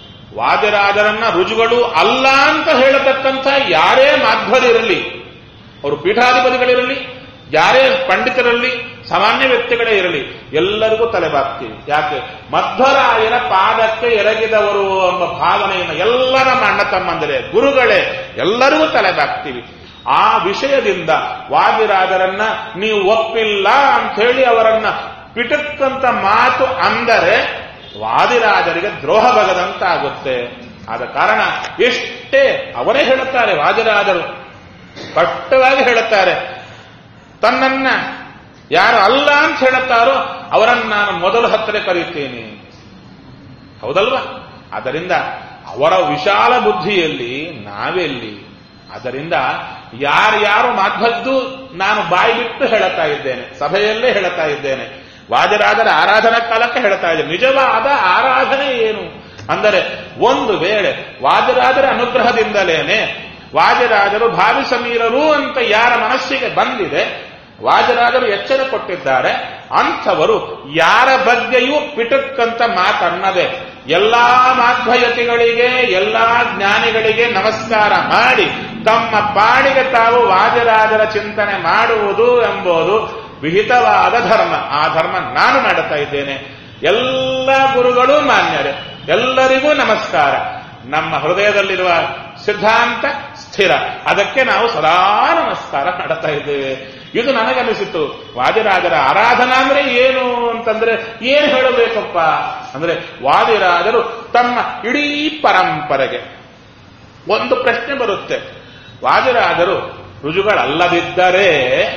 ವಾಜರಾಜರನ್ನ ರುಜುಗಳು ಅಲ್ಲ ಅಂತ ಹೇಳತಕ್ಕಂಥ ಯಾರೇ ಮಾಧ್ವರಿರಲಿ ಅವರು ಪೀಠಾಧಿಪತಿಗಳಿರಲಿ ಯಾರೇ ಪಂಡಿತರಲ್ಲಿ ಸಾಮಾನ್ಯ ವ್ಯಕ್ತಿಗಳೇ ಇರಲಿ ಎಲ್ಲರಿಗೂ ತಲೆಬಾಗ್ತೀವಿ ಯಾಕೆ ಮಧ್ವರಾಯನ ಪಾದಕ್ಕೆ ಎರಗಿದವರು ಎಂಬ ಭಾವನೆಯನ್ನು ಎಲ್ಲ ನಮ್ಮ ಅಣ್ಣ ತಮ್ಮಂದರೆ ಗುರುಗಳೇ ಎಲ್ಲರಿಗೂ ತಲೆಬಾಗ್ತೀವಿ ಆ ವಿಷಯದಿಂದ ವಾದಿರಾಜರನ್ನ ನೀವು ಒಪ್ಪಿಲ್ಲ ಅಂತ ಹೇಳಿ ಅವರನ್ನ ಪಿಟಕ್ಕಂತ ಮಾತು ಅಂದರೆ ವಾದಿರಾಜರಿಗೆ ದ್ರೋಹ ಬಗದಂತಾಗುತ್ತೆ ಆದ ಕಾರಣ ಎಷ್ಟೇ ಅವರೇ ಹೇಳುತ್ತಾರೆ ವಾದಿರಾಜರು ಸ್ಪಷ್ಟವಾಗಿ ಹೇಳುತ್ತಾರೆ ತನ್ನನ್ನ ಯಾರು ಅಲ್ಲ ಅಂತ ಹೇಳುತ್ತಾರೋ ಅವರನ್ನು ನಾನು ಮೊದಲು ಹತ್ತಿರ ಕರೆಯುತ್ತೇನೆ ಹೌದಲ್ವಾ ಆದ್ದರಿಂದ ಅವರ ವಿಶಾಲ ಬುದ್ಧಿಯಲ್ಲಿ ನಾವೆಲ್ಲಿ ಆದ್ದರಿಂದ ಯಾರ್ಯಾರು ಮಾಧ್ವದ್ದು ನಾನು ಬಾಯಿ ಬಿಟ್ಟು ಹೇಳುತ್ತಾ ಇದ್ದೇನೆ ಸಭೆಯಲ್ಲೇ ಹೇಳುತ್ತಾ ಇದ್ದೇನೆ ವಾಜರಾಜರ ಆರಾಧನಾ ಕಾಲಕ್ಕೆ ಹೇಳ್ತಾ ಇದ್ದೇನೆ ನಿಜವಾದ ಆರಾಧನೆ ಏನು ಅಂದರೆ ಒಂದು ವೇಳೆ ವಾಜರಾಜರ ಅನುಗ್ರಹದಿಂದಲೇನೆ ವಾಜರಾಜರು ಭಾವಿ ಸಮೀರರು ಅಂತ ಯಾರ ಮನಸ್ಸಿಗೆ ಬಂದಿದೆ ವಾಜರಾಜರು ಎಚ್ಚರ ಕೊಟ್ಟಿದ್ದಾರೆ ಅಂಥವರು ಯಾರ ಬಗ್ಗೆಯೂ ಪಿಟಕ್ಕಂತ ಮಾತನ್ನದೆ ಎಲ್ಲಾ ಮಾಧ್ವಯತಿಗಳಿಗೆ ಎಲ್ಲಾ ಜ್ಞಾನಿಗಳಿಗೆ ನಮಸ್ಕಾರ ಮಾಡಿ ತಮ್ಮ ಪಾಡಿಗೆ ತಾವು ವಾಜರಾಜರ ಚಿಂತನೆ ಮಾಡುವುದು ಎಂಬುದು ವಿಹಿತವಾದ ಧರ್ಮ ಆ ಧರ್ಮ ನಾನು ಮಾಡುತ್ತಾ ಇದ್ದೇನೆ ಎಲ್ಲ ಗುರುಗಳು ಮಾನ್ಯರೇ ಎಲ್ಲರಿಗೂ ನಮಸ್ಕಾರ ನಮ್ಮ ಹೃದಯದಲ್ಲಿರುವ ಸಿದ್ಧಾಂತ ಸ್ಥಿರ ಅದಕ್ಕೆ ನಾವು ಸದಾ ನಮಸ್ಕಾರ ಮಾಡುತ್ತಾ ಇದ್ದೇವೆ ಇದು ನನಗನಿಸಿತು ವಾದಿರಾಜರ ಆರಾಧನಾ ಅಂದ್ರೆ ಏನು ಅಂತಂದ್ರೆ ಏನು ಹೇಳಬೇಕಪ್ಪ ಅಂದ್ರೆ ವಾದಿರಾಜರು ತಮ್ಮ ಇಡೀ ಪರಂಪರೆಗೆ ಒಂದು ಪ್ರಶ್ನೆ ಬರುತ್ತೆ ವಾದಿರಾಜರು ರುಜುಗಳಲ್ಲದಿದ್ದರೆ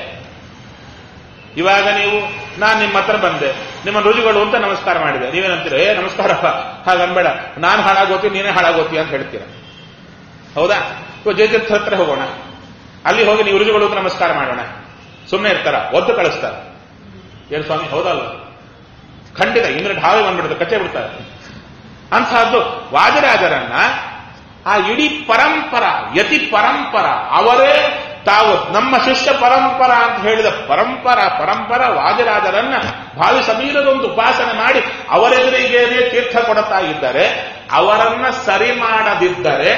ಇವಾಗ ನೀವು ನಾನು ನಿಮ್ಮ ಹತ್ರ ಬಂದೆ ನಿಮ್ಮ ರುಜುಗಳು ಅಂತ ನಮಸ್ಕಾರ ಮಾಡಿದೆ ನೀವೇನಂತೀರ ಏ ನಮಸ್ಕಾರಪ್ಪ ಹಾಗನ್ಬೇಡ ನಾನು ಹಾಳಾಗೋತಿ ನೀನೇ ಹಾಳಾಗೋತಿ ಅಂತ ಹೇಳ್ತೀರ ಹೌದಾ ಇವಾಗ ಜಯತೀರ್ಥ ಹತ್ರ ಹೋಗೋಣ ಅಲ್ಲಿ ಹೋಗಿ ನೀವು ರುಜುಗಳು ಅಂತ ನಮಸ್ಕಾರ ಮಾಡೋಣ ಸುಮ್ಮನೆ ಇರ್ತಾರ ಒದ್ದು ಕಳಿಸ್ತಾರ ಏನು ಸ್ವಾಮಿ ಹೌದಲ್ಲ ಖಂಡಿತ ಇಂದ್ರೆ ಢಾವೆ ಬಂದ್ಬಿಡುತ್ತೆ ಕಚ್ಚೆ ಬಿಡ್ತಾರೆ ಅಂತಹದ್ದು ವಾಜರಾಜರನ್ನ ಆ ಇಡೀ ಪರಂಪರ ಯತಿ ಪರಂಪರ ಅವರೇ ತಾವು ನಮ್ಮ ಶಿಷ್ಯ ಪರಂಪರ ಅಂತ ಹೇಳಿದ ಪರಂಪರ ಪರಂಪರ ವಾಜರಾಜರನ್ನ ಭಾವಿ ಸಮೀರದೊಂದು ಉಪಾಸನೆ ಮಾಡಿ ಅವರೆದುರಿಗೇನೆ ತೀರ್ಥ ಕೊಡುತ್ತಾ ಇದ್ದರೆ ಅವರನ್ನ ಸರಿ ಮಾಡದಿದ್ದರೆ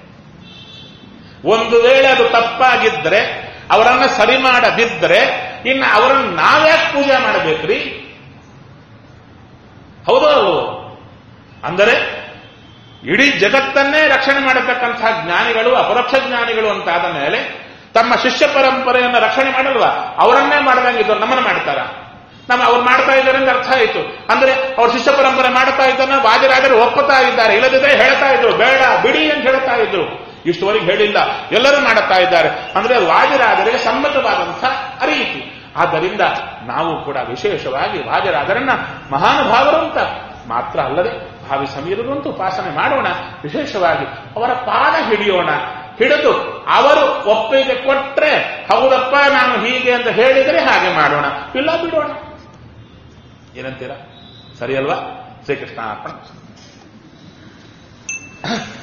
ಒಂದು ವೇಳೆ ಅದು ತಪ್ಪಾಗಿದ್ರೆ ಅವರನ್ನ ಸರಿ ಮಾಡದಿದ್ರೆ ಇನ್ನು ಅವರನ್ನು ನಾವ್ಯಾಕೆ ಪೂಜೆ ಮಾಡಬೇಕ್ರಿ ಹೌದು ಅಂದರೆ ಇಡೀ ಜಗತ್ತನ್ನೇ ರಕ್ಷಣೆ ಮಾಡತಕ್ಕಂತಹ ಜ್ಞಾನಿಗಳು ಅಪರೋಕ್ಷ ಜ್ಞಾನಿಗಳು ಅಂತಾದ ಮೇಲೆ ತಮ್ಮ ಶಿಷ್ಯ ಪರಂಪರೆಯನ್ನು ರಕ್ಷಣೆ ಮಾಡಲ್ವಾ ಅವರನ್ನೇ ಮಾಡದಂಗಿದ್ದು ನಮ್ಮನ್ನು ಮಾಡ್ತಾರ ನಮ್ಮ ಅವ್ರು ಮಾಡ್ತಾ ಇದ್ದಾರೆ ಅಂತ ಅರ್ಥ ಆಯಿತು ಅಂದ್ರೆ ಅವ್ರ ಶಿಷ್ಯ ಪರಂಪರೆ ಮಾಡ್ತಾ ಇದ್ದನ್ನ ವಾಜರಾಜರು ಒಪ್ಪುತ್ತಾ ಇದ್ದಾರೆ ಇಲ್ಲದಿದ್ರೆ ಹೇಳ್ತಾ ಇದ್ರು ಬೇಡ ಬಿಡಿ ಅಂತ ಹೇಳ್ತಾ ಇದ್ರು ಇಷ್ಟುವರೆಗೆ ಹೇಳಿಲ್ಲ ಎಲ್ಲರೂ ಮಾಡುತ್ತಾ ಇದ್ದಾರೆ ಅಂದ್ರೆ ವಾಜರಾಜರಿಗೆ ಸಮ್ಮತವಾದಂಥ ರೀತಿ ಆದ್ದರಿಂದ ನಾವು ಕೂಡ ವಿಶೇಷವಾಗಿ ವಾಜರಾಜರನ್ನ ಮಹಾನುಭಾವರು ಅಂತ ಮಾತ್ರ ಅಲ್ಲದೆ ಭಾವಿ ಸಮೀರರು ಅಂತ ಉಪಾಸನೆ ಮಾಡೋಣ ವಿಶೇಷವಾಗಿ ಅವರ ಪಾದ ಹಿಡಿಯೋಣ ಹಿಡಿದು ಅವರು ಒಪ್ಪಿಗೆ ಕೊಟ್ರೆ ಹೌದಪ್ಪ ನಾನು ಹೀಗೆ ಅಂತ ಹೇಳಿದರೆ ಹಾಗೆ ಮಾಡೋಣ ಇಲ್ಲ ಬಿಡೋಣ ಏನಂತೀರಾ ಸರಿ ಅಲ್ವಾ ಶ್ರೀಕೃಷ್ಣ ಅರ್ಪಣ